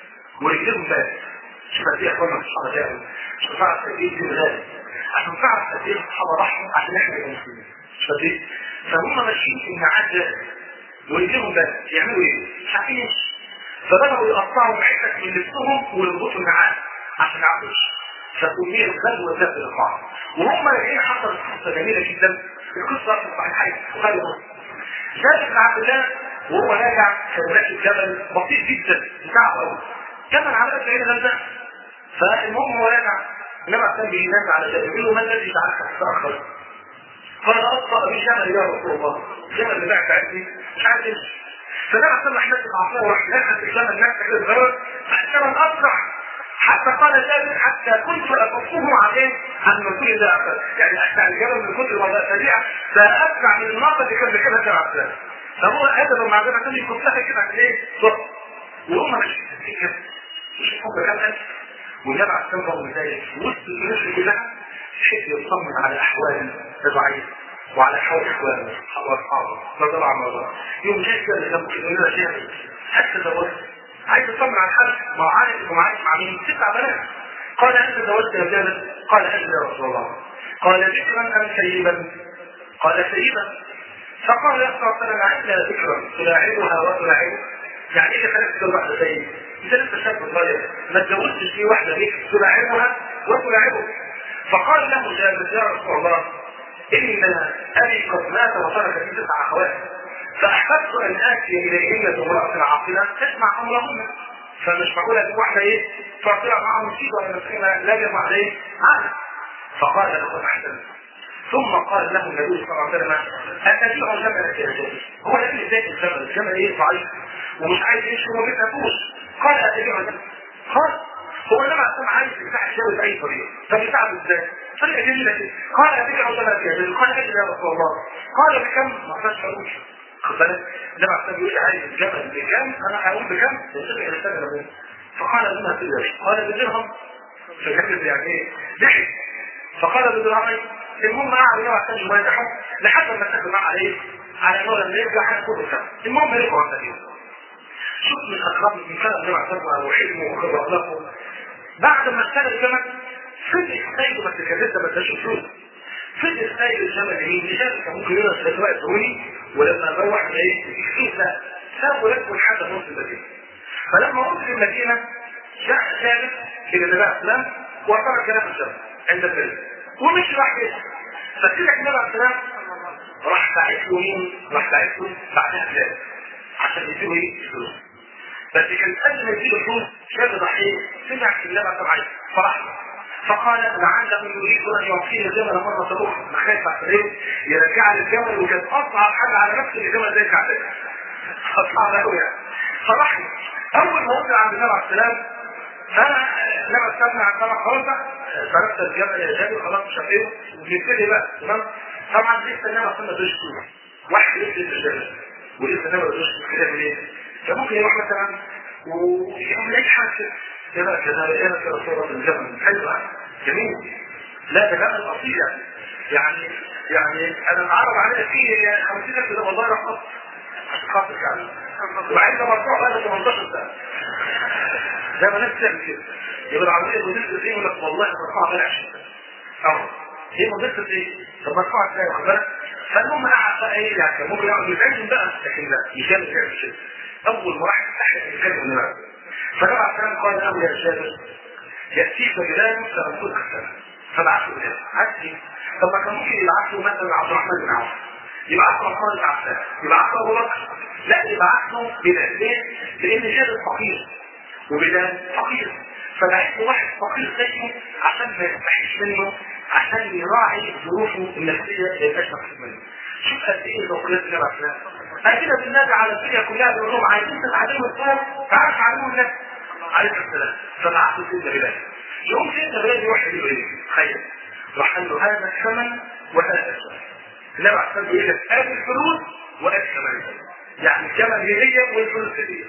ورجلهم بس شوف قد ايه يا اخوانا الصحابه ده مش هتعرف قد ايه دي بلاد عشان تعرف قد ايه الصحابه ضحوا عشان احنا نبقى مسلمين مش قد ايه فهم ماشيين في النعال ده ورجلهم بس يعملوا ايه؟ مش عارفين يمشوا فبدأوا يقطعوا حتت من لبسهم ويربطوا النعال عشان ما يعرفوش فأمير غزوة ذات الإقامة وهم راجعين حصلت قصة جميلة جدا القصة في الصحيحين وخير جابر بن عبد الله وهو راجع كان راكب جبل بسيط جدا بتاعه قوي جبل على قد عين غزة فالمهم هو راجع انما كان بينادي على جبل يقول له ما الذي جعلك تتأخر؟ قال أبطأ بي جمل يا رسول الله جمل اللي بعت عني مش عارف يمشي فلما سمع الناس العصا وراح دخل الجمل الناس كده الغرض فالجمل أسرع حتى قال جابر حتى كنت أقصه عليه عن رسول الله أكثر يعني أشتع الجبل من كتر ما بقى سريع فأسرع من الناقة اللي كان بيجيبها كده عبد فهو هذا مع ذلك كان يكون لها كده عشان ايه؟ صح وهم ماشيين في السكة مش هم كام ألف والنبي عليه الصلاة والسلام وسط الناس كلها شيء يطمن على أحوال الضعيف وعلى حول إخوانه وأصحابه رضي الله عنه وارضاه يوم جاي كده لما يقول لنا شيء حتى زوجت عايز اطمن على الحال ما هو عارف ومعايش مع مين تسع بنات قال انت زوجت يا جابر قال اجل يا رسول الله قال ذكرا ام سيبا قال سيبا فقال يا صلى الله عليه وسلم عندنا ذكرا تلاعبها وتلاعبه يعني ايه خليك تقول واحده سيب انت لسه شاب صغير ما اتجوزتش في واحده هيك تلاعبها وتلاعبه فقال له جابر يا رسول الله ان ابي قد مات وترك لي تسع اخوات فاحببت ان اتي اليهن امراه عاقله تسمع امرهن فمش معقول اجيب واحده ايه تطلع معهم مصيبه ولا مسكينه لا جمع عليه عقل فقال له احسن ثم قال له النبي صلى الله عليه وسلم اتبيع جملك يا جابر هو الذي ازاي الجمل الجمل ايه ضعيف ومش عايز يمشي وما بيتنفوش قال اتبيع جملك قال هو انما عشان عايز يفتح الشاوي باي طريقه طب يساعده ازاي؟ طريقه جميله كده قال اتبيع جملك يا جابر قال اجل يا رسول الله قال بكم؟ ما اقدرش اقول خد بالك ده محتاج يقول عايز الجبل بكام انا هقول بكام يتبع الانسان له فقال بما تدري قال بدرهم فكتب يعني ايه ضحك فقال بدرهمين المهم قعد يقعد عشان شويه ضحك لحد ما اتفق معاه عليه على انه لما يرجع هياخد كام المهم رجعوا عند اليوم شوف من اخلاق من كان النبي عليه الصلاه وحلمه وخبر اخلاقه بعد ما اشتغل الجمل فضل سيده بس كان لسه ما اداش فلوس فضل سيد الجمل ايه لذلك كان ممكن يقول في الوقت الدوني ولما روح ايه يكفيه لا سابوا لكم لحد نص المدينه فلما وصل المدينه جاء ثابت الى النبي عليه السلام وترك كلام الجمل عند البلد ومش راح كده فكده النبي عليه السلام راح باعت له مين؟ راح باعت له بعدها ثلاثة عشان يديله ايه؟ فلوس بس كان قبل ما يديله فلوس شاب ضحيه سمع النبي عليه السلام فرح فقال لعله يريد ان يعطيني الجمل مره اخرى ما خايف عليه يرجع لي الجمل وكان اصعب حاجه على نفسه الجمل زي كعبه اصعب قوي يعني فراح اول ما وصل عند النبي عليه السلام فانا لما استنى على الطبق خلاص تركت الجبل يا جابر خلاص مش هفيه ونبتدي بقى تمام طبعا لسه النبي عليه السلام ما واحد لسه الجبل ولسه النبي ما كده منين فممكن يروح مثلا ويعمل اي حاجه كده كده كده ايه كده صوره الجبل حلوه جميل لا ده جبل اصيل يعني يعني انا اتعرض عليا فيه 50000 ده والله راح اصل عشان خاطر يعني وبعدين ده مرفوع بقى 18 سنه زي ما ناس تعمل كده يبقى العمليه مدير ايه يقول لك والله مرفوع بقى 20 سنه اه هي مدير ايه طب مرفوع ازاي واخد بالك فالمهم قعد بقى ايه يعني كان ممكن يقعد يتعلم بقى لكن لا يكمل يعمل كده اول ما راح يفتح يتكلم من بقى فجمع الكلام قال له يا جابر ياتيك بلال سنقول السنه فبعث له بلال عدي طب ما كان ممكن يبعث له مثلا عبد الرحمن بن عوف يبعث له عثمان بن عفان يبعث له ابو بكر لا يبعث له بلال ليه؟ لان جابر فقير وبلال فقير فبعث له واحد فقير زيه عشان ما يستحيش منه عشان يراعي ظروفه النفسيه اللي يبقاش مكسب منه شوف قد ايه ذوقيات النبي عليه السلام كده بالنبي على الدنيا كلها بيقول لهم عايزين تتعلموا الصوم تعالوا تعلموا النبي عليه السلام فبعث له سيدنا بلال يقوم سيدنا بلال يروح يقول له ايه؟ تخيل راح قال له هذا الثمن وهذا الثمن النبي عليه السلام بيقول لك ادي الفلوس وادي الثمن يعني الثمن هديه والفلوس هديه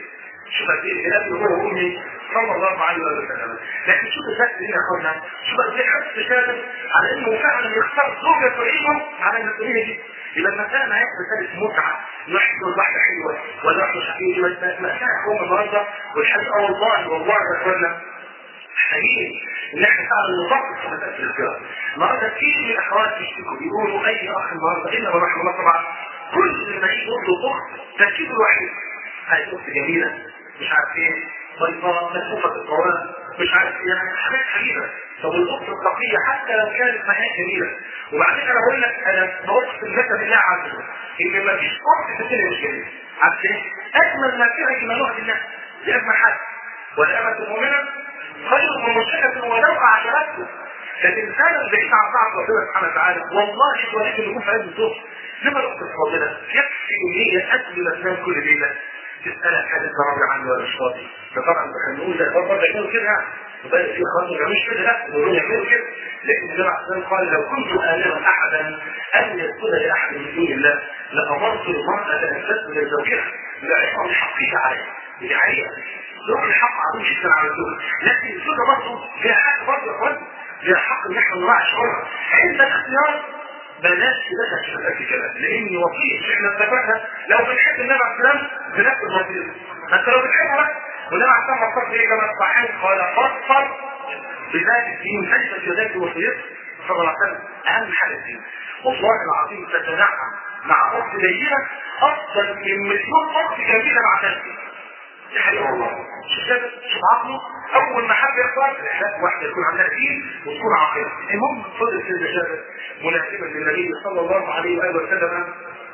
شوف قد ايه الاب هو وامي صلى الله عليه وسلم لكن شوف الفرق هنا يا اخوانا شوف قد ايه حرص شامل على انه فعلا يختار زوجه تعينه على المسؤوليه دي يبقى المسألة ما هي مسألة متعة نحن البحر حلوة ونحن شقيق مسألة قوم النهارده والحقيقة والله والله يا اخوانا محتاجين ان احنا فعلا نطبق في مسألة الزواج النهارده كتير من الاخوات بيشتكوا بيقولوا اي اخ النهارده الا من رحم الله طبعا كل ما يجي يطلب اخت تركيبه الوحيد هاي اخت جميله مش عارف ايه بيضاء ملفوفه القوام مش عارف ايه يعني حاجات حقيقه طب الاخت التقيه حتى لو كانت معاها جميله وبعدين انا بقول لك انا بوصف المثل بالله عز وجل ان ما فيش اخت في الدنيا مش جميله عارف ايه؟ اجمل ما فيها جمالها بالله دي اجمل حاجه والامة المؤمنة خير من مشركة ولو أعجبته فالإنسان البعيد عن طاعة ربنا سبحانه وتعالى والله ولكن يكون في هذه الظروف لما الأخت الفاضلة يكفي إن هي قبل ما تنام كل ليلة تسألها حدث راضي عني ولا مش راضي فطبعا احنا بنقول ده برضه بيعملوا كده وبقى في خلاص ما بيعملوش كده لا دول يعملوا كده لكن النبي عليه الصلاه قال لو كنت امرا احدا ان يسجد لاحد من دون الله لامرت المراه ان تسجد لزوجها لعصم حقها عليه دي حقيقه له الحق عظيم جدا على الزوج لكن الزوجه برضه فيها حق برضه يا اخوان فيها حق ان احنا نراعي شعورها عند الاختيار بلاش كده تشتغل في كلام لان وصيه احنا اتفقنا لو بنحب النبي عليه السلام بنفس الوصيه انت لو بتحبه بس والنبي عليه السلام وصف ايه كما الصحيح قال فاصفر بذات الدين ليست بذات وصيته صلى الله عليه وسلم اهم حاجه الدين والله العظيم تتنعم مع اخت لينه افضل من مليون اخت جميله مع تنسيق دي حقيقة والله شوف كده شوف عقله اول ما حد يختار لا واحدة يكون عندها دين وتكون عاقلة المهم فضل سيدنا جابر مناسبا للنبي صلى الله عليه واله وسلم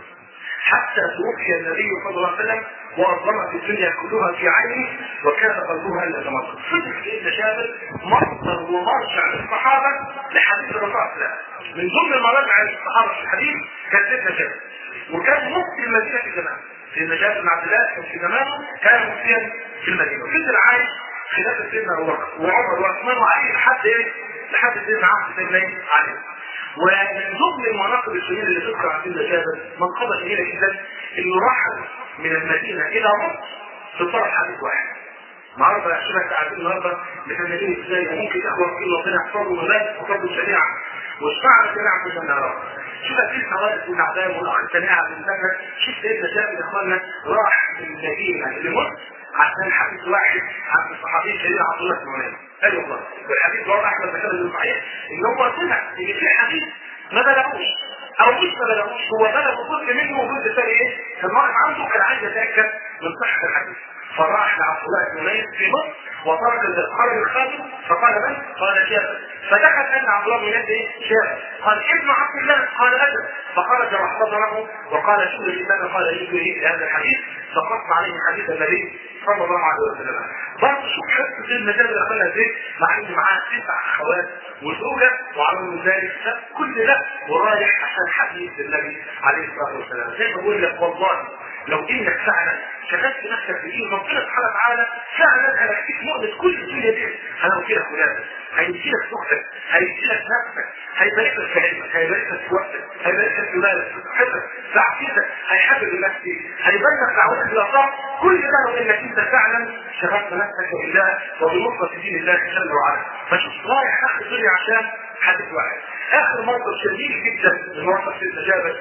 حتى توفي النبي صلى الله عليه وسلم واظلمت الدنيا كلها في عينه وكان قلبها لا يتمطر فضل سيدنا جابر مصدر ومرجع للصحابه لحديث الرسول صلى الله عليه وسلم من ضمن المراجع للصحابه في الحديث كان سيدنا جابر وكان مفتي المدينه في زمان سيدنا جابر بن عبد الله كان في زمانه كان مفتيا في المدينه وفضل عايش خلاف سيدنا ابو بكر وعمر وعثمان وعلي لحد ايه؟ لحد سيدنا عبد سيدنا علي ومن ضمن المناقب الجميله اللي تذكر عن سيدنا جابر منقبه جميله جدا انه رحل من المدينه الى مصر في طرف حديث واحد النهارده يا شباب قاعدين النهارده مكملين ازاي ممكن اخوه في ربنا يحفظهم ومات وفضل الشريعه والشعب الشريعه في النهارات شوف في حوادث العذاب والاخ الشريعه في السنه شوف سيدنا جابر يا اخوانا راح من المدينه لمصر عشان حديث واحد عن الصحابي الشهير عبد الله بن عمر ايوه والله والحديث رواه احمد بن حنبل صحيح ان هو سمع ان في حديث ما بلغوش او مش ما بلغوش هو بلغ جزء منه وجزء ثاني ايه كان واقف عنده كان عايز يتاكد من صحه الحديث فراح لعبد الله بن عمر في مصر وترك خرج الخادم فقال من؟ قال جابر فدخل ان عبد الله بن ايه؟ جابر قال ابن عبد الله قال اجل فخرج واحتضنه وقال شو الانسان قال لي هذا الحديث فقص عليه حديث النبي صلى الله عليه وسلم برضه شوف حته سيدنا جابر دخلها ازاي مع ان معاه تسع اخوات وزوجه وعلى ذلك كل ده ورايح عشان حديث النبي عليه الصلاه والسلام زي ما بقول لك والله لو انك فعلا شغلت نفسك بدين ربنا سبحانه وتعالى فعلا هيكفيك مؤنة كل الدنيا دي هيوكلك ولادك هيديلك زوجتك هيديلك نفسك هيبارك لك في علمك هيبارك لك في وقتك هيبارك لك في مالك في صحتك في عقيدتك هيحبب نفسك هيبارك دعوتك الى الله كل ده لو انك انت فعلا شغلت نفسك بالله وبنصرة دين الله جل وعلا فشوف رايح اخر الدنيا عشان حدث واحد اخر موقف شديد جدا من موقف سيدنا جابر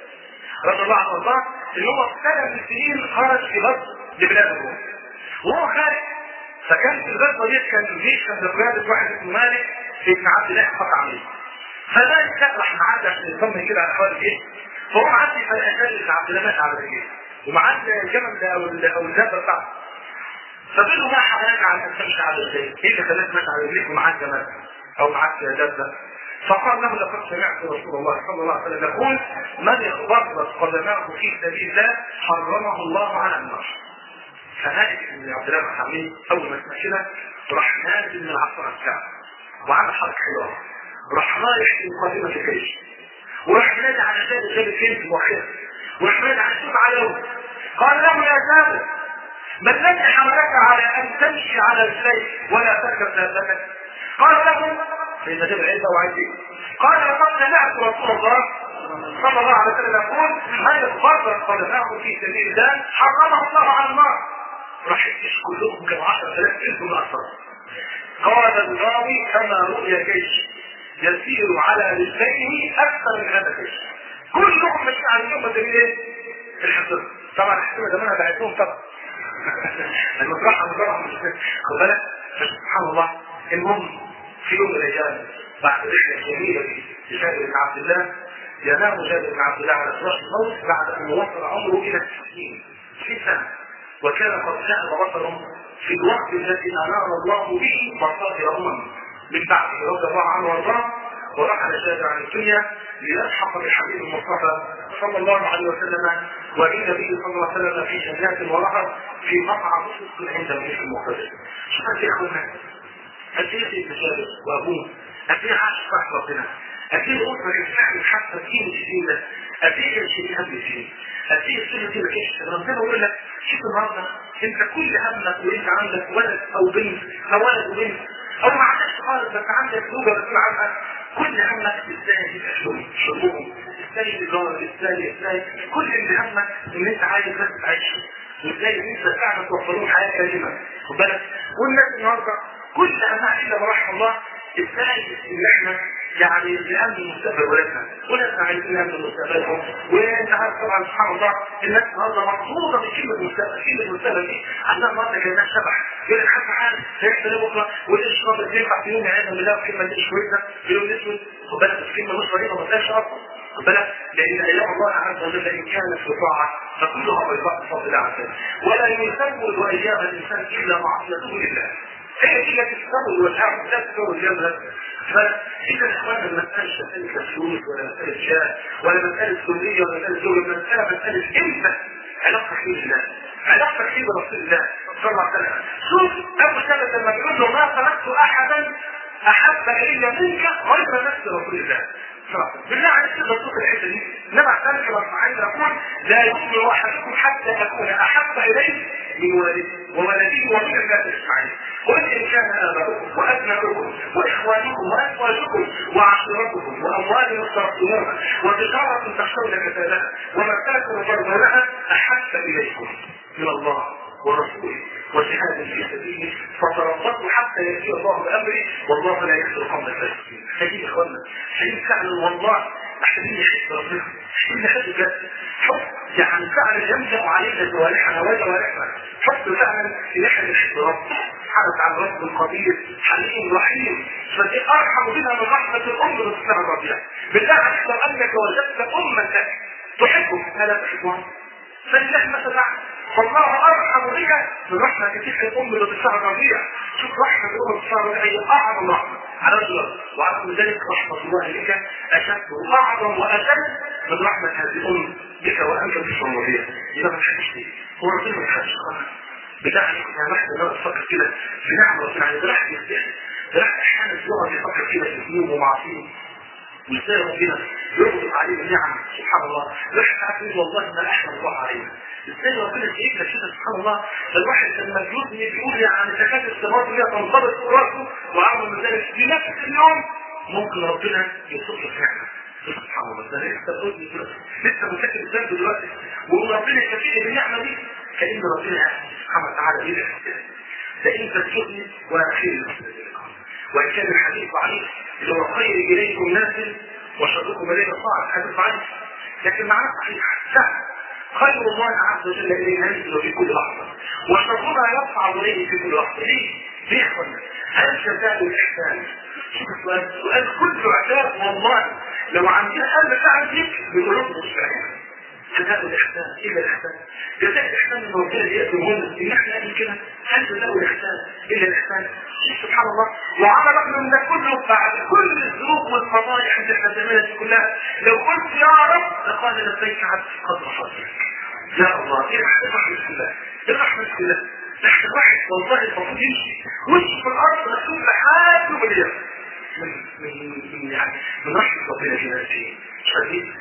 رضي الله عنه وارضاه ان هو في سنه من السنين خرج في غزو لبلاد الروم وهو خارج فكان في الغزوه دي كان جيش كان بقياده واحد اسمه مالك ابن عبد الله قطع عليه فمالك راح معدي عشان يطمن كده على احوال الجيش فهو معدي فالاشار ابن عبد الله مات على الجيش ومعدي الجمل ده او او الدابه بتاعته فقال له ما حملك على ان تمشي على رجليك؟ ايه اللي خلاك ماشي على رجليك ومعاك جمال او معاك دابه؟ فقال له لقد سمعت رسول الله صلى الله عليه وسلم يقول من اخبرت قدماه في سبيل الله حرمه الله على النار فمالك بن عبد الله بن حميد اول ما سمع كده راح نازل من العصر بتاعه وعمل حركه حلوه راح رايح في مقدمه الجيش وراح نادي على جابر جابر فين في مؤخره وراح نادي على السوق على قال له يا جابر ما الذي حملك على ان تمشي على رجليك ولا تركب دابتك قال له فإن جاب العلم وعايز ايه؟ قال لقد سمعت رسول الله صلى الله عليه وسلم يقول من يتفرق قدماه في سبيل الله حرمه الله على النار راح الجيش كلهم كانوا 10000 جيش من اكثر قال الراوي كما رؤيا جيش يسير على رجليه اكثر من هذا الجيش كلهم ماشيين على اليوم ده ايه؟ الحصن طبعا الحصن ده انا بعتهم طبعا المسرحه مجرد مش خد بالك سبحان الله المهم في يوم من الايام بعد رحله جميله في جابر بن عبد الله ينام جابر بن عبد الله على فراش الموت بعد ان وصل عمره الى الستين في سنه وكان قد ذهب بصره في الوقت الذي انار الله به مصادر امم من بعده رضي الله عنه وارضاه ورحل جابر عن الدنيا ليلحق بالحبيب المصطفى صلى الله عليه وسلم والنبي صلى الله عليه وسلم في جنات ونهر في مقعد صدق عند الملك المقتدر. شوف قد ايه اخوانا قد ايه سيدنا جابر وابوه قد ايه عاش فرح ربنا قد ايه الاسره كانت تعمل حتى دين جديده قد ايه كان شيء هم الدين قد ايه السنه دي ما كانتش ربنا يقول لك شوف النهارده انت كل همك وانت عندك ولد او بنت او ولد وبنت او ما عندكش خالص بس عندك زوجه بس عنها كل همك ازاي يبقى شغل شغلهم ازاي تجارة ازاي ازاي كل اللي همك ان انت عايز بس تعيش وازاي ان انت فعلا توفر لهم حياه كريمه خد بالك والناس النهارده كل همها الا ما رحم الله ازاي ان احنا يعني نأمن مستقبل ولادنا ولادنا عايزين نأمن مستقبلهم وانت عارف طبعا سبحان الله الناس النهارده مقصوده بكلمه مستقبل كلمه مستقبل دي عندها النهارده كانها شبح يقول لك حتى عارف هيحصل ايه بكره والاشراف اللي ينفع في يوم عياذا بالله الكلمه دي مش كويسه في يوم اسود خد بالك الكلمه مش طريقه ما تلاقيش اصلا خد بالك لان ايام الله عز وجل ان كانت في طاعه فكلها بيضاء بفضل الله عز وجل ولا يزود ايام الانسان الا معصيته لله هي دي التي تسوي والحرب لا تسوي الجبهه فإذا الإخوان المسألة مش مسألة فلوس ولا مسألة شاه ولا مسألة سنية ولا مسألة زوجة مسألة مسألة أنت علاقتك بالله علاقتك فيه برسول الله صلى الله عليه وسلم شوف أبو سلمة لما بيقول له ما خلقت أحدا أحب إلي منك غير نفس رسول الله بالله عليك تقدر تقول الحته دي انما ذلك لما عايز اقول لا يؤمن احدكم حتى اكون احب اليه من والده وولده ومن الناس اجمعين قل ان كان اباؤكم وابناؤكم واخوانكم وازواجكم وعشيرتكم واموال اقترفتموها وتجاره تخشون كسادها ومساكن ترضونها احب اليكم من الله ورسوله وجهاد في سبيله فتربصوا حتى ياتي الله بامره والله لا يخسر قوم الفاسقين هذه اخوانا هذه فعلا والله محتاجين نحس ربنا محتاجين نحس بجد حب يعني فعلا يملا علينا جوارحنا وجوارحنا حب فعلا ان احنا نحب ربنا سبحانه وتعالى رب قدير حليم رحيم فدي ارحم بنا من رحمه الام بالسنه الربيع بالله عليك لو انك وجدت امه تحبك فلا تحبها فلله مثلا فالله ارحم بك من رحمه تلك الام اللي بتشعر الربيع شوف رحمه الام بتشعر الربيع هي اعظم رحمه على رجل وعلى ذلك رحمه الله بك اشد واعظم واشد من رحمه هذه الام بك وانت بتشعر الربيع يبقى ما تحبش ليه هو ربنا ما تحبش بالله عليك يا محمد انا افكر كده في نعمه ربنا عليك براحة يستحي براحة احيانا يقعد يفكر كده في ذنوب ومعاصيه وازاي ربنا يغضب علينا النعم سبحان الله الواحد ساعات يقول والله ما احمد الله علينا ازاي ربنا شايفنا كده سبحان الله الواحد لما يجوزني بيقول يعني تكاد السماوات وهي تنضبط فوق راسه وعمل من ذلك في نفس اليوم ممكن ربنا يوصف له نعمه سبحان الله ده لسه بقول دلوقتي لسه مفكر الذنب دلوقتي ويقول ربنا يكفيني بالنعمه دي كان ربنا سبحانه وتعالى يدعي لئن تسجدني وانا خير المسلمين وان كان الحديث ضعيف اللي هو خير اليكم نازل وشركم اليه صاعد حديث ضعيف لكن معناه صحيح سهل خير الله عز وجل اليه ينزل في كل لحظه وشرنا يصعد اليه في كل لحظه ليه؟ ليه اخوانا؟ هل جزاء الاحسان؟ شوف السؤال السؤال كله عذاب والله لو عندنا قلب فعل فيك بقلوب مش فاهمه جزاء الإحسان إلا الإحسان جزاء الإحسان من ربنا يأتمون إن إحنا قبل كده هل جزاء الإحسان إلا الإحسان سبحان الله وعمل رغم من ده كله بعد كل الذنوب والفضائح اللي احنا بنعملها دي كلها لو قلت يا رب لقال لبيك عبد قدر فضلك يا الله ايه رحمة الله ايه رحمة الله نحن الواحد والله المفروض يمشي وش في الارض مكتوب لحد يوم اليوم من من من يعني من رحمة ربنا في نفسه شديد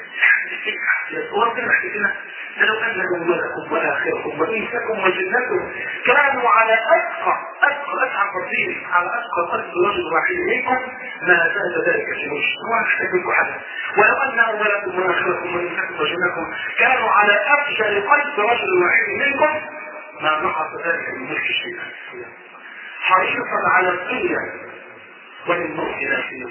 وربنا محتاجنا فلو ان اولكم واخركم وانسكم وجنكم كانوا على اتقى اتقى اتقى قصير على اتقى قلب رجل واحد منكم ما زاد ذلك في وجه ما محتاج منكم حدا ولو ان اولكم واخركم وانسكم وجنكم كانوا على افجر قلب رجل واحد منكم ما نقص ذلك من ملك شيئا حريصا على الدنيا وللموت ناسيا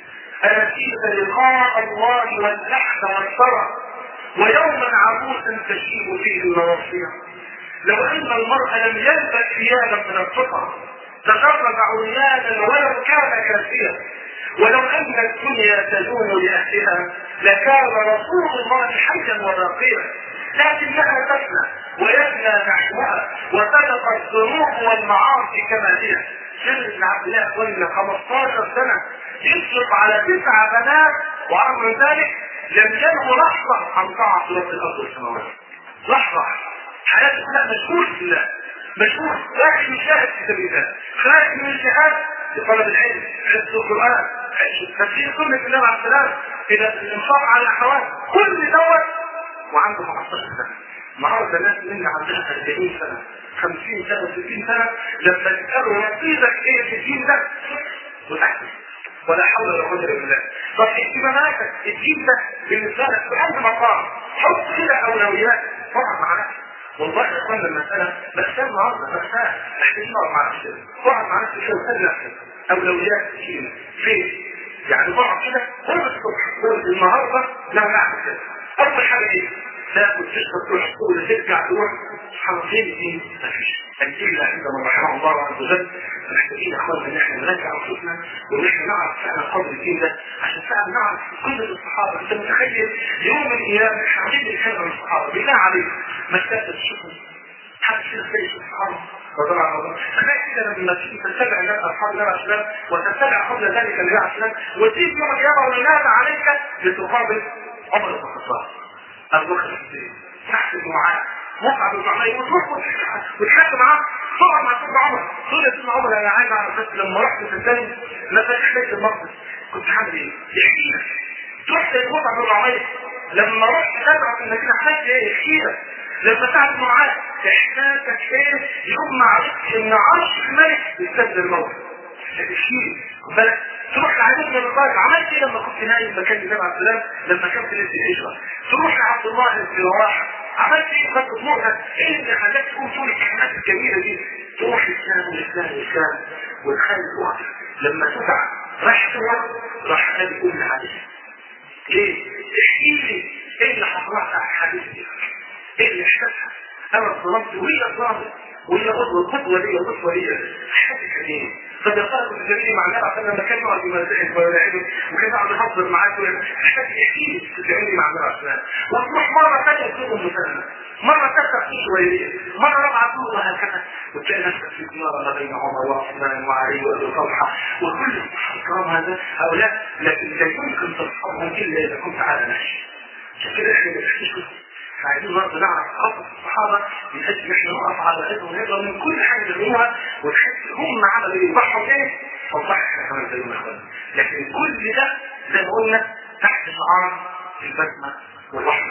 أنسيت لقاء الله والبحث والثرى ويوما عبوسا تشيب فيه النواصية لو أن المرء لم يلبس ثيابا من الفطر تجرد عريانا ولو كان كافيا ولو أن الدنيا تدوم لأهلها لكان رسول الله حيا وباقيا لكنها تفنى ويفنى نحوها وتبقى الذنوب والمعاصي كما هي سر بن عبد الله كل 15 سنة يطلق على تسع بنات ورغم ذلك لم ينهوا لحظة عن طاعة رب الأرض والسماوات لحظة حياته كلها مشغول بالله مشغول واحد يشاهد في سبيل الله خارج من الجهاد لطلب العلم حفظ القرآن تفسير سنة النبي عليه السلام إلى الإنفاق على الأحوال كل دوت وعنده 15 سنة النهارده الناس اللي عندها 40 سنة 50 سنة 60 سنة لما تسألوا نصيبك ايه في الدين ده متعكس ولا حول ولا قوة الا بالله طب اهتماماتك الدين ده بالنسبة لك في قلب مقام حط كده أولويات طبعا مع نفسك والله يا اخوانا المسألة مسألة النهارده مسألة محتاجين نقعد مع نفسنا نقعد مع نفسنا كده وسأل نفسك أولويات كتير فين؟ يعني نقعد كده كل الصبح كل النهارده لا نعمل كده أول حاجة إيه؟ تاكل تشرب تروح تقول ترجع تروح حرفين دي مفيش الا عندما رحمه الله عز وجل محتاجين يا اخوانا ان احنا نراجع انفسنا وان احنا نعرف فعلا قدر الدين ده عشان فعلا نعرف كل الصحابه انت متخيل يوم من الايام احنا عايزين نتكلم عن الصحابه بالله عليك ما تكتب تشوفهم حد فينا زي الصحابه رضي الله عنهم تخيل كده لما تيجي تتبع الناس اصحاب النبي عليه السلام وتتبع قبل ذلك النبي عليه السلام وتيجي يوم القيامه وينادى عليك لتقابل عمر بن الخطاب ابو بكر الصديق تحت المعاد مصعب بن عمير وتروح وتحكي معاه تقعد مع سيدنا عمر تقول يا سيدنا عمر انا عايز اعرف بس لما رحت في الثاني مفاتيح بيت المقدس كنت عامل ايه؟ يحكي لك تروح لمصعب بن عمير لما رحت تدعو في المدينه عملت ايه؟ يحكي لك لما ساعد معاذ احساسك ايه؟ يوم ما عرفت ان عرش الملك يستبدل الموت الشيء بالك تروح لعلي بن ابي طالب عملت ايه لما كنت نايم مكان النبي عليه السلام لما كان في ليله الهجره تروح لعبد الله بن رواحه عملت ايه خدت طموحك ايه اللي خلاك تقول طول الكلمات الجميله دي تروح الاسلام والاسلام والاسلام وتخلي اختك لما تدعى راح تروح راح قال ام عليه ليه؟ احكي لي ايه اللي حصل لك حديث دي ايه اللي احساسها انا ظلمت وهي ظلمت وهي قدوة قدوة ليا وقدوة ليا حاسس ايه فدخلت في الجميع مع النبي عشان لما كان يقعد يمازحك ويلاعبك وكان يقعد يهزر معاك حاسس احكي لي تدعيني مع النبي عشان وتروح مرة ثانية تكون مسلمة مرة تفتح في شوية مرة رابعة تقول وهكذا وتلاقي نفسك في زيارة ما بين عمر وعثمان وعلي وابي طلحة وكل الكرام هذا هؤلاء لكن لا يمكن تصحبهم الا اذا كنت على ماشي عشان كده احنا بنحكي عايزين برضه نعرف خاصة الصحابة من أجل إحنا نقف على إيدهم ونقدر من كل حاجة بيعملوها ونحس هم عملوا إيه يضحوا إيه فالضحك إحنا كمان زيهم إخوان لكن كل ده زي ما قلنا تحت شعار البسمة والرحمة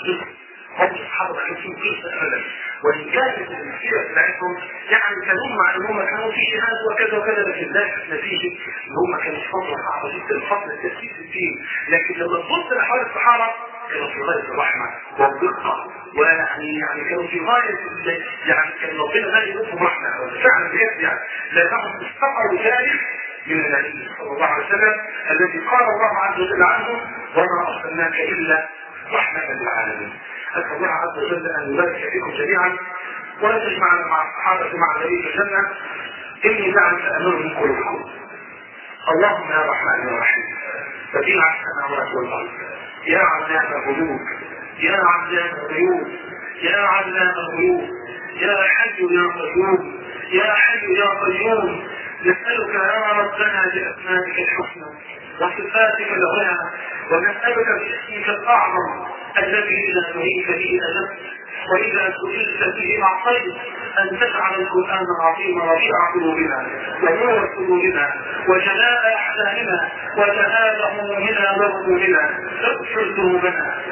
هم الصحابة كانوا في قصة أبدا وإن كانت السيرة بتاعتهم يعني كانوا مع إن هم كانوا في جهاد وكذا وكذا لكن ده نتيجة إن هم كانوا في فترة صعبة جدا فترة تأسيس الدين لكن لما تبص لحوالي الصحابة كانوا في غاية الرحمة والدقة ويعني يعني كانوا في غاية يعني كان ربنا غالي يوم رحمة فعلا بجد يعني لأنهم استقروا ذلك من النبي صلى الله عليه وسلم الذي قال الله عز وجل عنه وما أرسلناك إلا رحمة للعالمين أسأل الله عز وجل أن يبارك فيكم جميعا ولا تجمعنا مع الصحابة مع النبي في الجنة إني دعم تأمر من قلوبكم اللهم يا رحمن يا رحيم بديع السماوات والأرض يا علام الغيوب يا علام الغيوب يا علام الغيوب يا حي يا قيوم يا حي يا قيوم نسألك يا ربنا بأسمائك الحسنى وصفاتك العلى ونسألك باسمك الأعظم الذي إذا دعيت به أجبت وإذا سئلت به أعطيت أن تجعل القرآن العظيم ربيع قلوبنا ونور قلوبنا وجلاء أحزاننا وجهاد همومنا وغمومنا اغفر ذنوبنا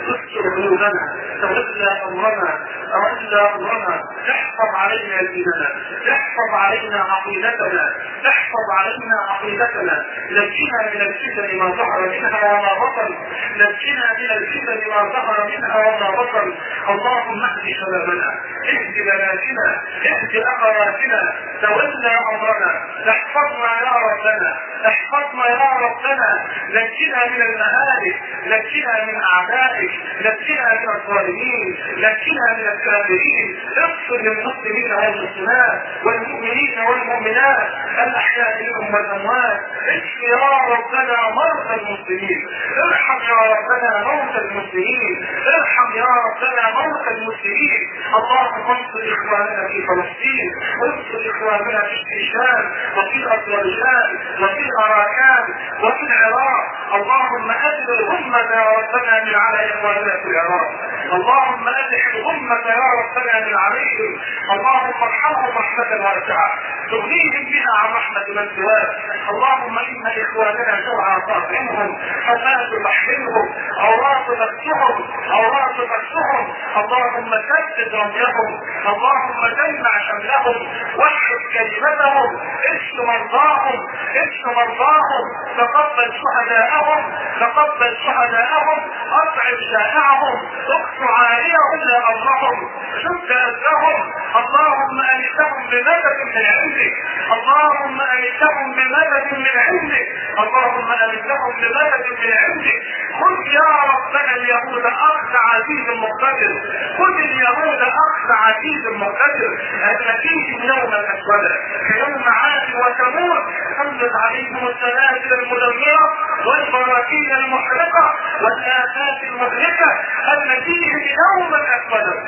استر قلوبنا تولى امرنا تولى امرنا احفظ علينا ديننا احفظ علينا عقيدتنا احفظ علينا عقيدتنا نجنا من الفتن ما ظهر منها وما بطن نجنا من الفتن ما ظهر منها وما بطن اللهم اهد شبابنا اهد بناتنا اهد اخواتنا تولى امرنا احفظنا يا ربنا احفظنا يا ربنا نجنا من المهالك نجنا من اعدائك نجنا من الظالمين نجنا من الكافرين اغفر للمسلمين والمسلمات والمؤمنين والمؤمنات الاحياء منهم والاموات اشف يا ربنا مرضى المسلمين ارحم يا ربنا موتى المسلمين ارحم يا ربنا موتى المسلمين اللهم انصر اخواننا في فلسطين وانصر اخواننا في الشام وفي اذربيجان وفي اراكان وفي العراق اللهم ادل الامه يا ربنا من على اخواننا في العراق اللهم ادل الامه يا ربنا من عليهم اللهم ارحمهم رحمه واسعه تغنيهم بها عن رحمه من سواك اللهم ان اخواننا جوعى فاطعمهم حماه تحملهم عورات تكسهم عورات تكسهم اللهم سدد رميهم اللهم جمع شملهم وحد كلمتهم اشف مرضاهم اشف مرضاهم تقبل شهداءهم تقبل شهداءهم اطعم شائعهم اقص عاليهم لا امرهم شد اجرهم اللهم انسهم بمدد من عندك اللهم انسهم بمدد من عندك اللهم انسهم بمدد من عندك خذ يا ربنا اليهود اخذ عزيز مقتدر خذ اليهود اخذ عزيز مقتدر التي يوم الاسود كيوم عاد وثمود حملت عليهم السلاسل المدمره والبراكين المحرقه والافات المهلكه التي يوم الاسود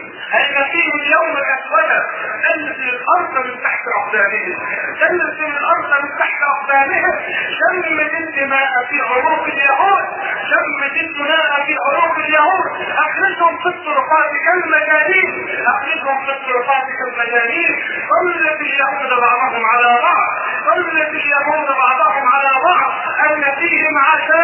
أن فيه اليوم الأسود تلف الأرض من تحت أقدامهم تلف الأرض من تحت أقدامهم شمت الدماء في عروق اليهود شمت الدماء في عروق اليهود أخرجهم في الطرقات كالمجانين أخرجهم في الطرقات كالمجانين صلت اليهود بعضهم على بعض صلت اليهود بعضهم على بعض أن فيهم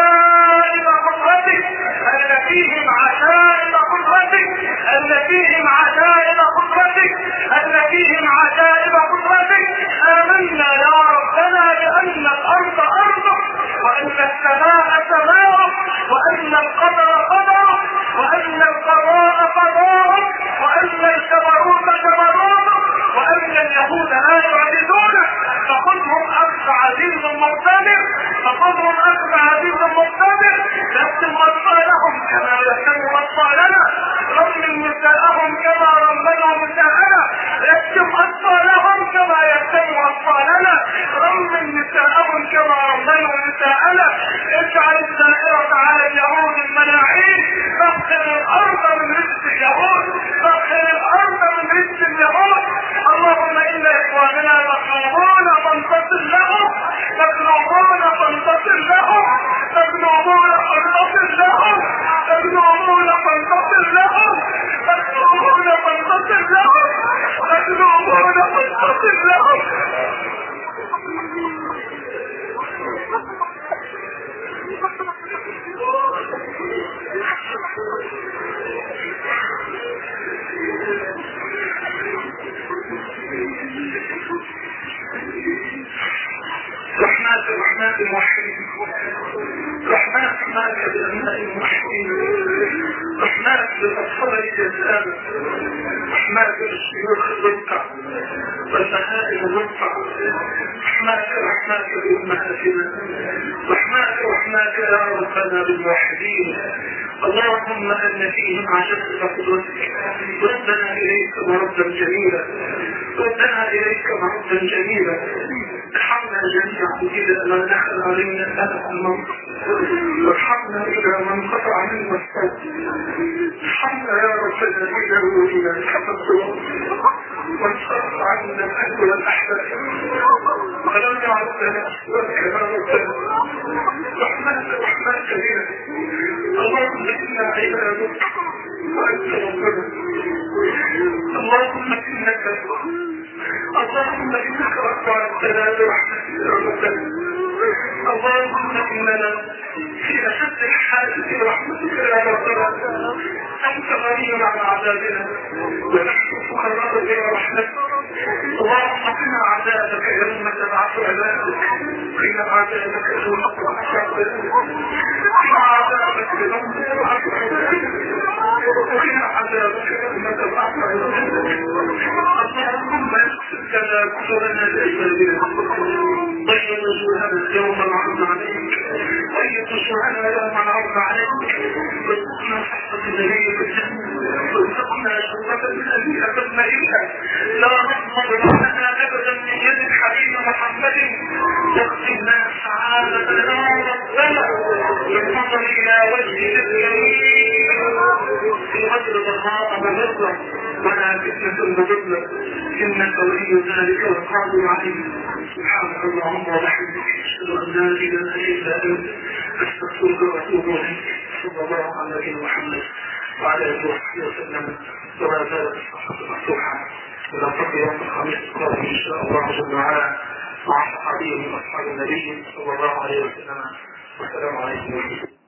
عشائر قدرتك أن فيهم عشائر قدرتك أن فيهم عجائب قدرتك أن فيهم عجائب قدرتك آمنا يا ربنا بأن الأرض أرضك وأن السماء سماؤك وأن القدر قدرك وأن القضاء قضاءك وأن الجبروت جبروتك وأن اليهود لا يعجزونك فخذهم أخذ عزيز مقتدر فخذهم أخذ عزيز مقتدر يكتم أطفالهم كما يكتم أطفالنا رمم نساءهم كما رمموا نساءنا يكتم أطفالهم كما يكتم أطفالنا رمم نساءهم كما رمموا نساءنا اجعل الدائرة على اليهود الملاعين فاغسل الأرض من رزق اليهود فاغسل الأرض من رزق اليهود اللهم إن إخواننا مطلوبون فانتصر لهم مطلوبون فانتصر لهم مطلوبون فانتصر لهم مطلوبون فانتصر لهم مطلوبون فانتصر لهم مطلوبون فانتصر لهم رحمن الرحمن الموحدين رحمن رحمن الأبناء الموحدين رحمن للأطفال الجزائر رحمن للشيوخ الرفقة والبهائم الرفقة رحمن رحمن لأمهاتنا رحمن رحمن يا ربنا بالموحدين اللهم أن فيهم عجبت قدرتك ردنا إليك مردا جميلا ردنا إليك مردا جميلا ارحمنا جميعا إذا ما دخل علينا الألم الموت وارحمنا إذا ما انقطع منا الصوت ارحمنا يا ربنا إذا ولينا الحفظ وانصرف عنا الأهل والأحباب ولم يعد لنا أصواتك يا ربنا رحمن رحمن كبيرة اللهم إنا عبادك وأنت ربنا اللهم إنك اللهم انك رفعتنا برحمتك يا ربنا اللهم اننا في اشد الحاجه برحمتك يا رب أنت غني عن عذابنا ونحن فقراء إلى رحمتك اللهم قنا عذابك يوم تبعث عبادك قنا عذابك يوم تبعث عبادك قنا عذابك يوم تبعث عبادك وقنا عذابك يوم تبعث عبادك اللهم اغفر لنا كفرنا لأجلنا طيب وجوهنا يوم العرض عليك طيب وجوهنا يوم العرض عليك وارزقنا صحة نبيك الجنة وارزقنا شربة من أبي أبدنا إلك لا نضمن لنا أبدا من يد الحبيب محمد واغفر لنا السعادة يا ربنا بالنظر إلى وجهك الكريم في غير ضراء مضرة ولا فتنة مضلة إنك ولي ذلك والقادر عليه سبحانك اللهم وبحمدك أشهد أن لا إله إلا أنت أستغفرك وأتوب إليك صلى الله على نبينا محمد وعلى آله وصحبه وسلم ولا زالت الصحة مفتوحة ونلتقي يوم الخميس القادم إن شاء الله جل وعلا مع صحابي من أصحاب النبي صلى الله عليه وسلم والسلام عليكم ورحمة الله